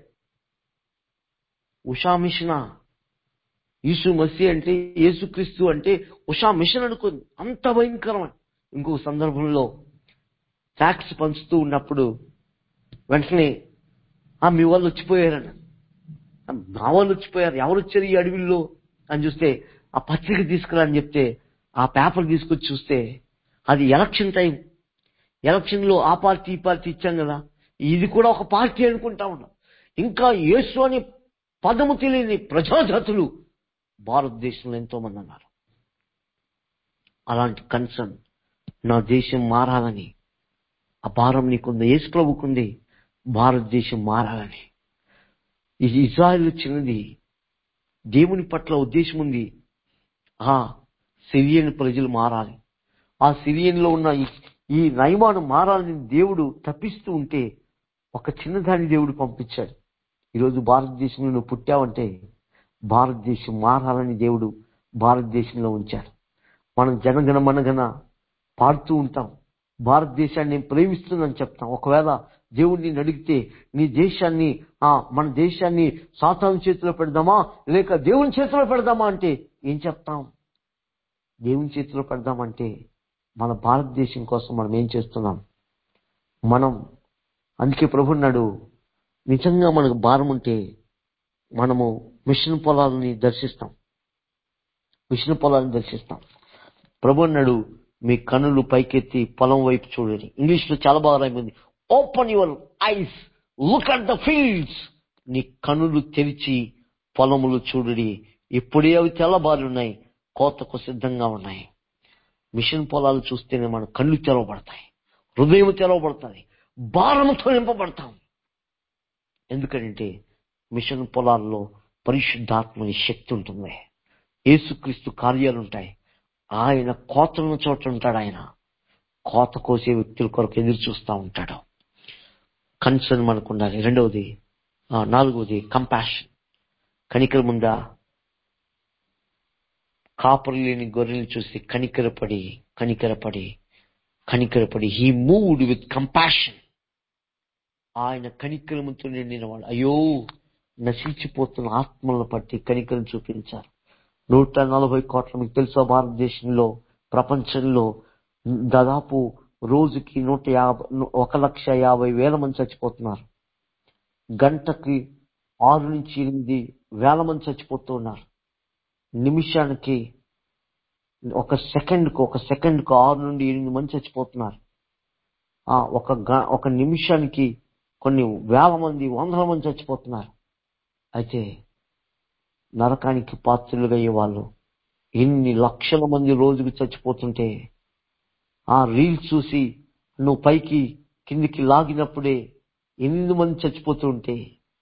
ఉషా మిషనా యేసు మసి అంటే యేసుక్రీస్తు అంటే ఉషా మిషన్ అనుకుంది అంత భయంకరమని ఇంకో సందర్భంలో ట్యాక్స్ పంచుతూ ఉన్నప్పుడు వెంటనే ఆ మీ వాళ్ళు వచ్చిపోయారని మా వాళ్ళు వచ్చిపోయారు ఎవరు వచ్చారు ఈ అడవిల్లో అని చూస్తే ఆ పత్రిక తీసుకురా అని చెప్తే ఆ పేపర్ తీసుకొచ్చి చూస్తే అది ఎలక్షన్ టైం ఎలక్షన్ లో ఆ పార్టీ ఈ పార్టీ ఇచ్చాం కదా ఇది కూడా ఒక పార్టీ అనుకుంటా ఉన్నాం ఇంకా యేసు అనే పదము తెలియని ప్రజాజాతులు భారతదేశంలో ఎంతో మంది ఉన్నారు అలాంటి కన్సర్న్ నా దేశం మారాలని ఆ భారం నీకుంది యేసు ప్రభుకుంది భారతదేశం మారాలని ఇది ఇజ్రాయెల్ చిన్నది దేవుని పట్ల ఉద్దేశం ఉంది ఆ సిరియన్ ప్రజలు మారాలి ఆ సిరియన్లో ఉన్న ఈ- ఈ నయమాను మారాలని దేవుడు తప్పిస్తూ ఉంటే ఒక చిన్నదాన్ని దేవుడు పంపించాడు ఈరోజు భారతదేశంలో నువ్వు పుట్టావంటే భారతదేశం మారాలని దేవుడు భారతదేశంలో ఉంచాడు మనం జనగణ మనగన పాడుతూ ఉంటాం భారతదేశాన్ని నేను ప్రేమిస్తున్నాను చెప్తాం ఒకవేళ దేవుడిని అడిగితే నీ దేశాన్ని ఆ మన దేశాన్ని సాతాను చేతిలో పెడదామా లేక దేవుని చేతిలో పెడదామా అంటే ఏం చెప్తాం దేవుని చేతిలో పెడదామంటే మన భారతదేశం కోసం మనం ఏం చేస్తున్నాం మనం అందుకే ప్రభు అన్నాడు నిజంగా మనకు భారం ఉంటే మనము మిషన్ పొలాలని దర్శిస్తాం మిషన్ పొలాలను దర్శిస్తాం ప్రభు అన్నాడు మీ కన్నులు పైకెత్తి పొలం వైపు చూడండి ఇంగ్లీష్ లో చాలా బాగా రాయింది open your eyes look at the fields నీ కన్నులు తెరిచి పొలములు చూడడి ఇప్పుడే అవి తెల్లబారి ఉన్నాయి కోతకు సిద్ధంగా ఉన్నాయి మిషన్ పొలాలు చూస్తేనే మన కళ్ళు తెరవబడతాయి హృదయం తెరవబడుతుంది భారముతో నింపబడతాం ఎందుకంటే మిషన్ పొలాల్లో పరిశుద్ధాత్మని శక్తి ఉంటుంది యేసుక్రీస్తు కార్యాలు ఉంటాయి ఆయన కోతలను చోట ఉంటాడు ఆయన కోత కోసే వ్యక్తుల కొరకు ఎదురు చూస్తూ ఉంటాడు కన్సర్న్ మనకు ఉండాలి రెండవది ఆ, నాలుగవది కంపాషన్ కనికరం ఉందా కాపరు లేని గొర్రెలు చూసి కనికరపడి కనికరపడి కనికరపడి హీ మూవ్డ్ విత్ కంపాషన్ ఆయన కనికరముతో నిండినవాడు అయ్యో నశించిపోతున్న ఆత్మలను పట్టి కనికరం చూపించారు నూట నలభై కోట్ల మీకు తెలుసా భారతదేశంలో ప్రపంచంలో దాదాపు రోజుకి నూట యాభై ఒక లక్ష యాభై వేల మంది చచ్చిపోతున్నారు గంటకి ఆరు నుంచి ఎనిమిది వేల మంది చచ్చిపోతూ ఉన్నారు నిమిషానికి ఒక సెకండ్ కు ఒక సెకండ్ కు ఆరు నుండి ఎనిమిది మంది చచ్చిపోతున్నారు ఆ ఒక గ- ఒక నిమిషానికి కొన్ని వేల మంది వందల మంది చచ్చిపోతున్నారు అయితే నరకానికి పాత్రులుగా అయ్యే వాళ్ళు ఎన్ని లక్షల మంది రోజుకు చచ్చిపోతుంటే ఆ రీల్స్ చూసి నువ్వు పైకి కిందికి లాగినప్పుడే ఎనిమిది మంది చచ్చిపోతూ ఉంటే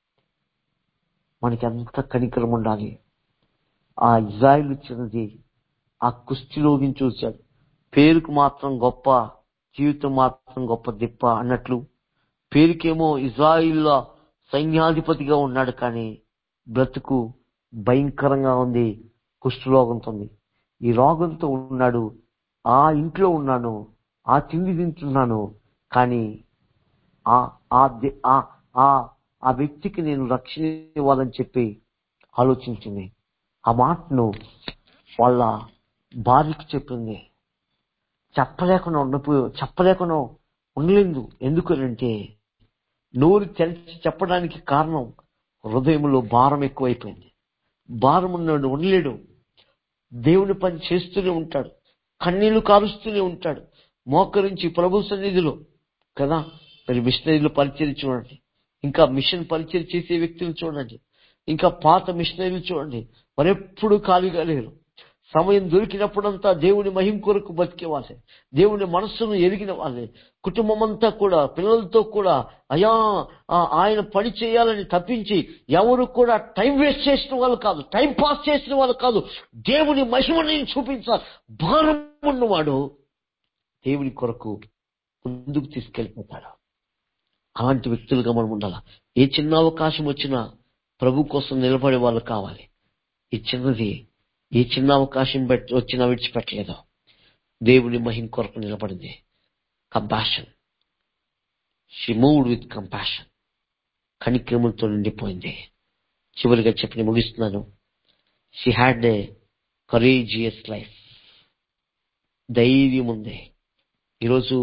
మనకి అంత కనికరం ఉండాలి ఆ ఇజ్రాయిల్ ఇచ్చినది ఆ కుష్టిలోగిని చూశాడు పేరుకు మాత్రం గొప్ప జీవితం మాత్రం గొప్ప దిప్ప అన్నట్లు పేరుకేమో ఇజ్రాయిల్ సైన్యాధిపతిగా ఉన్నాడు కానీ బ్రతుకు భయంకరంగా ఉంది కుష్ఠరోగంతో ఉంది ఈ రోగంతో ఉన్నాడు ఆ ఇంట్లో ఉన్నాను ఆ తిండి తింటున్నాను కానీ ఆ ఆ ది- ఆ ఆ ఆ వ్యక్తికి నేను రక్షణ ఇవ్వాలని చెప్పి ఆలోచించింది ఆ మాటను వాళ్ళ భార్యకి చెప్పింది చెప్పలేకుండా ఉండపోయి చెప్పలేకుండా ఉండలేదు ఎందుకనంటే నోరు తెరిచి చెప్పడానికి కారణం హృదయంలో భారం ఎక్కువైపోయింది భారం ఉన్నాడు ఉండలేడు దేవుని పని చేస్తూనే ఉంటాడు కన్నీళ్లు కారుస్తూనే ఉంటాడు మోకరించి ప్రభు సన్నిధిలో కదా మరి మిషనరీలు పరిచయం చూడండి ఇంకా మిషన్ పరిచయం చేసే వ్యక్తులు చూడండి ఇంకా పాత మిషనరీలు చూడండి మరెప్పుడు ఖాళీగా లేరు సమయం దొరికినప్పుడంతా దేవుని మహిం కొరకు బతికే వాళ్ళే దేవుని మనస్సును ఎరిగిన వాళ్ళే కుటుంబం అంతా కూడా పిల్లలతో కూడా అయా ఆ, ఆయన పని చేయాలని తప్పించి ఎవరు కూడా టైం వేస్ట్ చేసిన వాళ్ళు కాదు టైం పాస్ చేసిన వాళ్ళు కాదు దేవుని మహిమని చూపించాలి భారం ఉన్నవాడు దేవుని కొరకు ముందుకు తీసుకెళ్ళిపోతాడు అలాంటి వ్యక్తులుగా మనం ఉండాలి ఏ చిన్న అవకాశం వచ్చినా ప్రభు కోసం నిలబడే వాళ్ళు కావాలి ఈ చిన్నది ఈ చిన్న అవకాశం పెట్టి వచ్చినా విడిచిపెట్టలేదు దేవుని మహిం కొరకు నిలబడింది compassion she moved with compassion కనిక్రమంతో నిండిపోయింది చివరిగా చెప్పి ముగిస్తున్నాను she had a courageous life ధైర్యం ఉంది ఈరోజు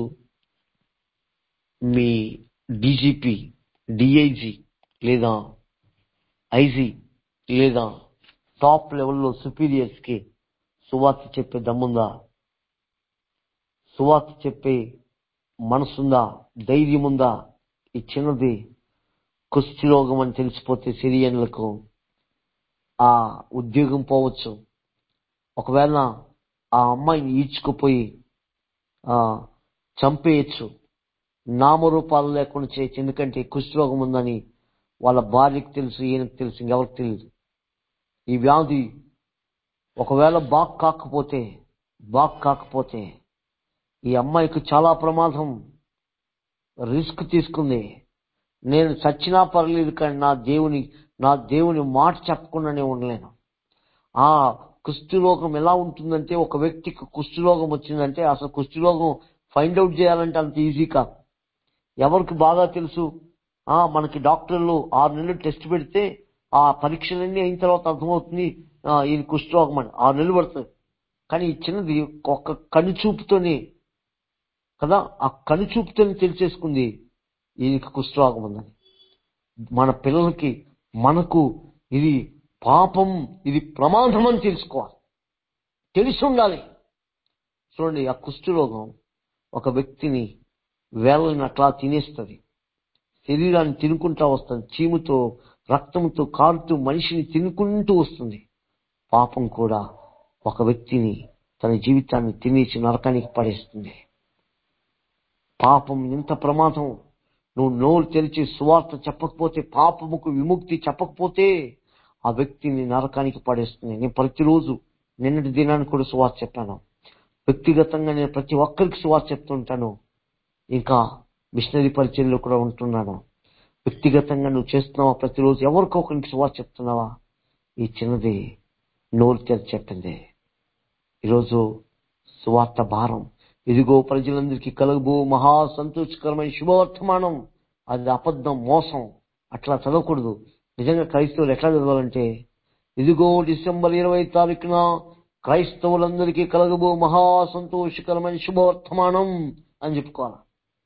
మీ డీజీపీ డిఐజీ లేదా ఐజీ లేదా టాప్ లెవెల్లో సుపీరియర్స్ కి సువార్త చెప్పే దమ్ముందా సువార్త చెప్పే మనసుందా ధైర్యం ఉందా ఈ చిన్నది కుష్ఠరోగం అని తెలిసిపోతే సిరియన్లకు ఆ ఉద్యోగం పోవచ్చు ఒకవేళ ఆ అమ్మాయిని ఈడ్చుకుపోయి ఆ చంపేయచ్చు నామరూపాలు లేకుండా చేయొచ్చు ఎందుకంటే కుష్ఠరోగం ఉందని వాళ్ళ భార్యకు తెలుసు ఈయనకు తెలుసు ఇంకెవరికి తెలియదు ఈ వ్యాధి ఒకవేళ బాగ్ కాకపోతే బాగ్ కాకపోతే ఈ అమ్మాయికి చాలా ప్రమాదం రిస్క్ తీసుకుంది నేను చచ్చినా పర్లేదు కానీ నా దేవుని నా దేవుని మాట చెప్పకుండానే ఉండలేను ఆ కుష్ఠరోగం ఎలా ఉంటుందంటే ఒక వ్యక్తికి కుష్ఠరోగం వచ్చిందంటే అసలు కుష్ఠరోగం ఫైండ్ అవుట్ చేయాలంటే అంత ఈజీ కాదు ఎవరికి బాగా తెలుసు ఆ మనకి డాక్టర్లు ఆరు నెలలు టెస్ట్ పెడితే ఆ పరీక్షలన్నీ అయిన తర్వాత అర్థమవుతుంది ఆ, ఈయన కుష్ఠరోగం అని ఆరు నెలలు పడుతుంది కానీ ఈ చిన్నది ఒక కనుచూపుతోనే కదా ఆ కనుచూపుతోనే తెలిసేసుకుంది ఈయనకి కుష్ఠరోగం ఉందని మన పిల్లలకి మనకు ఇది పాపం ఇది ప్రమాదం అని తెలుసుకోవాలి తెలిసి ఉండాలి చూడండి ఆ కుష్ఠరోగం ఒక వ్యక్తిని వేలని అట్లా తినేస్తుంది శరీరాన్ని తినుకుంటా వస్తుంది చీముతో రక్తంతో కారుతూ మనిషిని తినుకుంటూ వస్తుంది పాపం కూడా ఒక వ్యక్తిని తన జీవితాన్ని తినేసి నరకానికి పడేస్తుంది పాపం ఎంత ప్రమాదం నువ్వు నోరు తెరిచి సువార్త చెప్పకపోతే పాపముకు విముక్తి చెప్పకపోతే ఆ వ్యక్తిని నరకానికి పడేస్తుంది నేను ప్రతిరోజు నిన్నటి దినానికి కూడా సువార్త చెప్పాను వ్యక్తిగతంగా నేను ప్రతి ఒక్కరికి సువార్త చెప్తుంటాను ఇంకా మిషనరీ పరిచయంలో కూడా ఉంటున్నాను వ్యక్తిగతంగా నువ్వు చేస్తున్నావా ప్రతిరోజు ఎవరికో ఒకరికి సువార్త చెప్తున్నావా ఈ చిన్నది నోరు తెరిచి చెప్పింది ఈరోజు సువార్త భారం ఇదిగో ప్రజలందరికీ కలుగుబో మహా సంతోషకరమైన శుభవర్తమానం అది అబద్ధం మోసం అట్లా చదవకూడదు నిజంగా క్రైస్తవులు ఎట్లా చదవాలంటే ఇదిగో డిసెంబర్ ఇరవై తారీఖున క్రైస్తవులందరికీ కలగబో మహా సంతోషకరమైన శుభవర్తమానం అని చెప్పుకోవాలి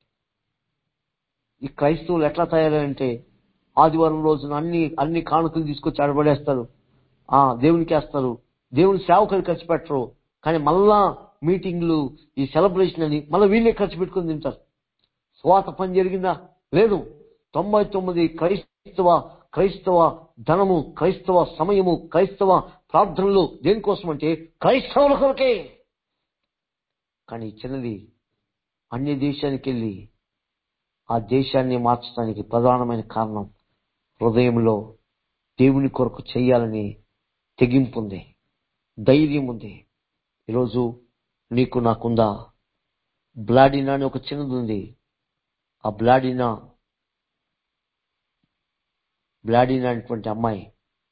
ఈ క్రైస్తవులు ఎట్లా తయారంటే ఆదివారం రోజున అన్ని అన్ని కానుకలు తీసుకొచ్చి ఆడబడేస్తారు ఆ దేవునికి వేస్తారు దేవుని సేవకులు ఖర్చు పెట్టరు కానీ మళ్ళా మీటింగ్లు ఈ సెలబ్రేషన్ అని మళ్ళీ వీళ్ళే ఖర్చు పెట్టుకుని తింటారు స్వాత పని జరిగిందా లేదు తొంభై తొమ్మిది క్రైస్తవ క్రైస్తవ ధనము క్రైస్తవ సమయము క్రైస్తవ ప్రార్థనలు దేనికోసం అంటే క్రైస్తవుల కొరకే కానీ ఈ చిన్నది అన్య దేశానికి వెళ్ళి ఆ దేశాన్ని మార్చడానికి ప్రధానమైన కారణం హృదయంలో దేవుని కొరకు చేయాలని తెగింపు ఉంది ధైర్యం ఉంది ఈరోజు నీకు నాకుందా బ్లాడినా అని ఒక చిన్నది ఉంది ఆ బ్లాడినా బ్లాడినా అనేటువంటి అమ్మాయి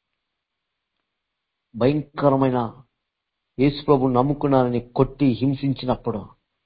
భయంకరమైన యేసుప్రభు నమ్ముకున్నారని కొట్టి హింసించినప్పుడు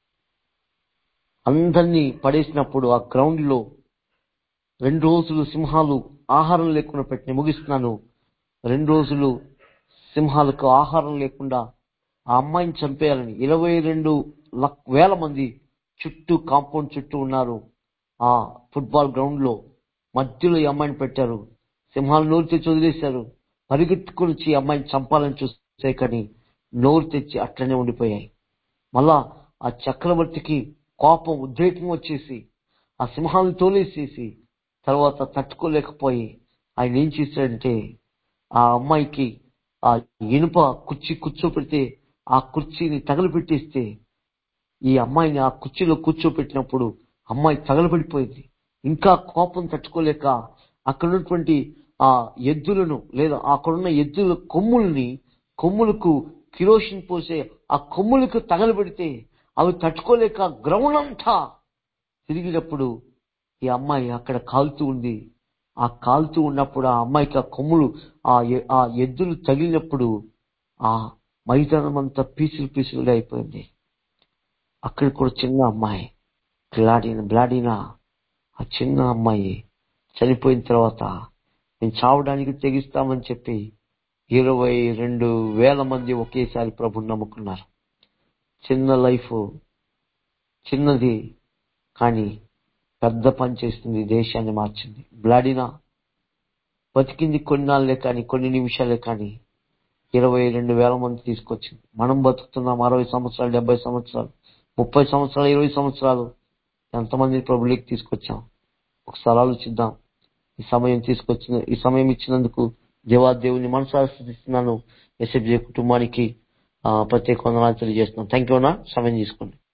అందరినీ పడేసినప్పుడు ఆ గ్రౌండ్ లో రెండు రోజులు సింహాలు ఆహారం లేకుండా పెట్టి ముగిస్తున్నాను రెండు రోజులు సింహాలకు ఆహారం లేకుండా ఆ అమ్మాయిని చంపేయాలని ఇరవై రెండు లక్ వేల మంది చుట్టూ కాంపౌండ్ చుట్టూ ఉన్నారు ఆ ఫుట్బాల్ గ్రౌండ్ లో మధ్యలో ఈ అమ్మాయిని పెట్టారు సింహాలు నోరు తెచ్చి వదిలేశారు పరిగెత్తుకుని వచ్చి ఈ అమ్మాయిని చంపాలని చూస్తే కానీ నోరు తెచ్చి అట్లనే ఉండిపోయాయి మళ్ళా ఆ చక్రవర్తికి కోపం ఉద్రేకం వచ్చేసి ఆ సింహాలను తోలేసేసి తర్వాత తట్టుకోలేకపోయి ఆయన ఏం చేశాడంటే ఆ అమ్మాయికి ఆ ఇనుప కుర్చీ కూర్చోపెడితే ఆ కుర్చీని తగలబెట్టేస్తే ఈ అమ్మాయిని ఆ కుర్చీలో కూర్చోపెట్టినప్పుడు అమ్మాయి తగలబడిపోయింది ఇంకా కోపం తట్టుకోలేక అక్కడ ఉన్నటువంటి ఆ ఎద్దులను లేదా అక్కడున్న ఎద్దుల కొమ్ముల్ని కొమ్ములకు కిరోసిన్ పోసే ఆ కొమ్ములకు తగలబెడితే అవి తట్టుకోలేక గ్రౌండ్ అంతా తిరిగినప్పుడు ఈ అమ్మాయి అక్కడ కాలుతూ ఉంది ఆ కాలుతూ ఉన్నప్పుడు ఆ అమ్మాయికి ఆ కొమ్ములు ఆ ఎ- ఆ ఎద్దులు తగిలినప్పుడు ఆ మైదానం అంతా పీసులు పీసులుగా అయిపోయింది అక్కడ కూడా చిన్న అమ్మాయి బ్లాడిన బ్లాడిన ఆ చిన్న అమ్మాయి చనిపోయిన తర్వాత నేను చావడానికి తెగిస్తామని చెప్పి ఇరవై రెండు వేల మంది ఒకేసారి ప్రభుని నమ్ముకున్నారు చిన్న లైఫ్ చిన్నది కానీ పెద్ద పని చేస్తుంది ఈ దేశాన్ని మార్చింది బ్లాడినా బతికింది కొన్నాళ్ళే కానీ కొన్ని నిమిషాలే కానీ ఇరవై రెండు వేల మంది తీసుకొచ్చింది మనం బతుకుతున్నాం అరవై సంవత్సరాలు డెబ్బై సంవత్సరాలు ముప్పై సంవత్సరాలు ఇరవై సంవత్సరాలు ఎంతమంది ప్రభులోకి తీసుకొచ్చాం ఒకసారి ఆలోచిద్దాం ఈ సమయం తీసుకొచ్చిన ఈ సమయం ఇచ్చినందుకు దేవాదేవుని మనసు ఆస్వాదిస్తున్నాను ఎస్ఎఫ్జే కుటుంబానికి ఆ, ప్రత్యేక వందనాలు తెలియజేస్తున్నాను థ్యాంక్ యూ అన్నా సమయం తీసుకోండి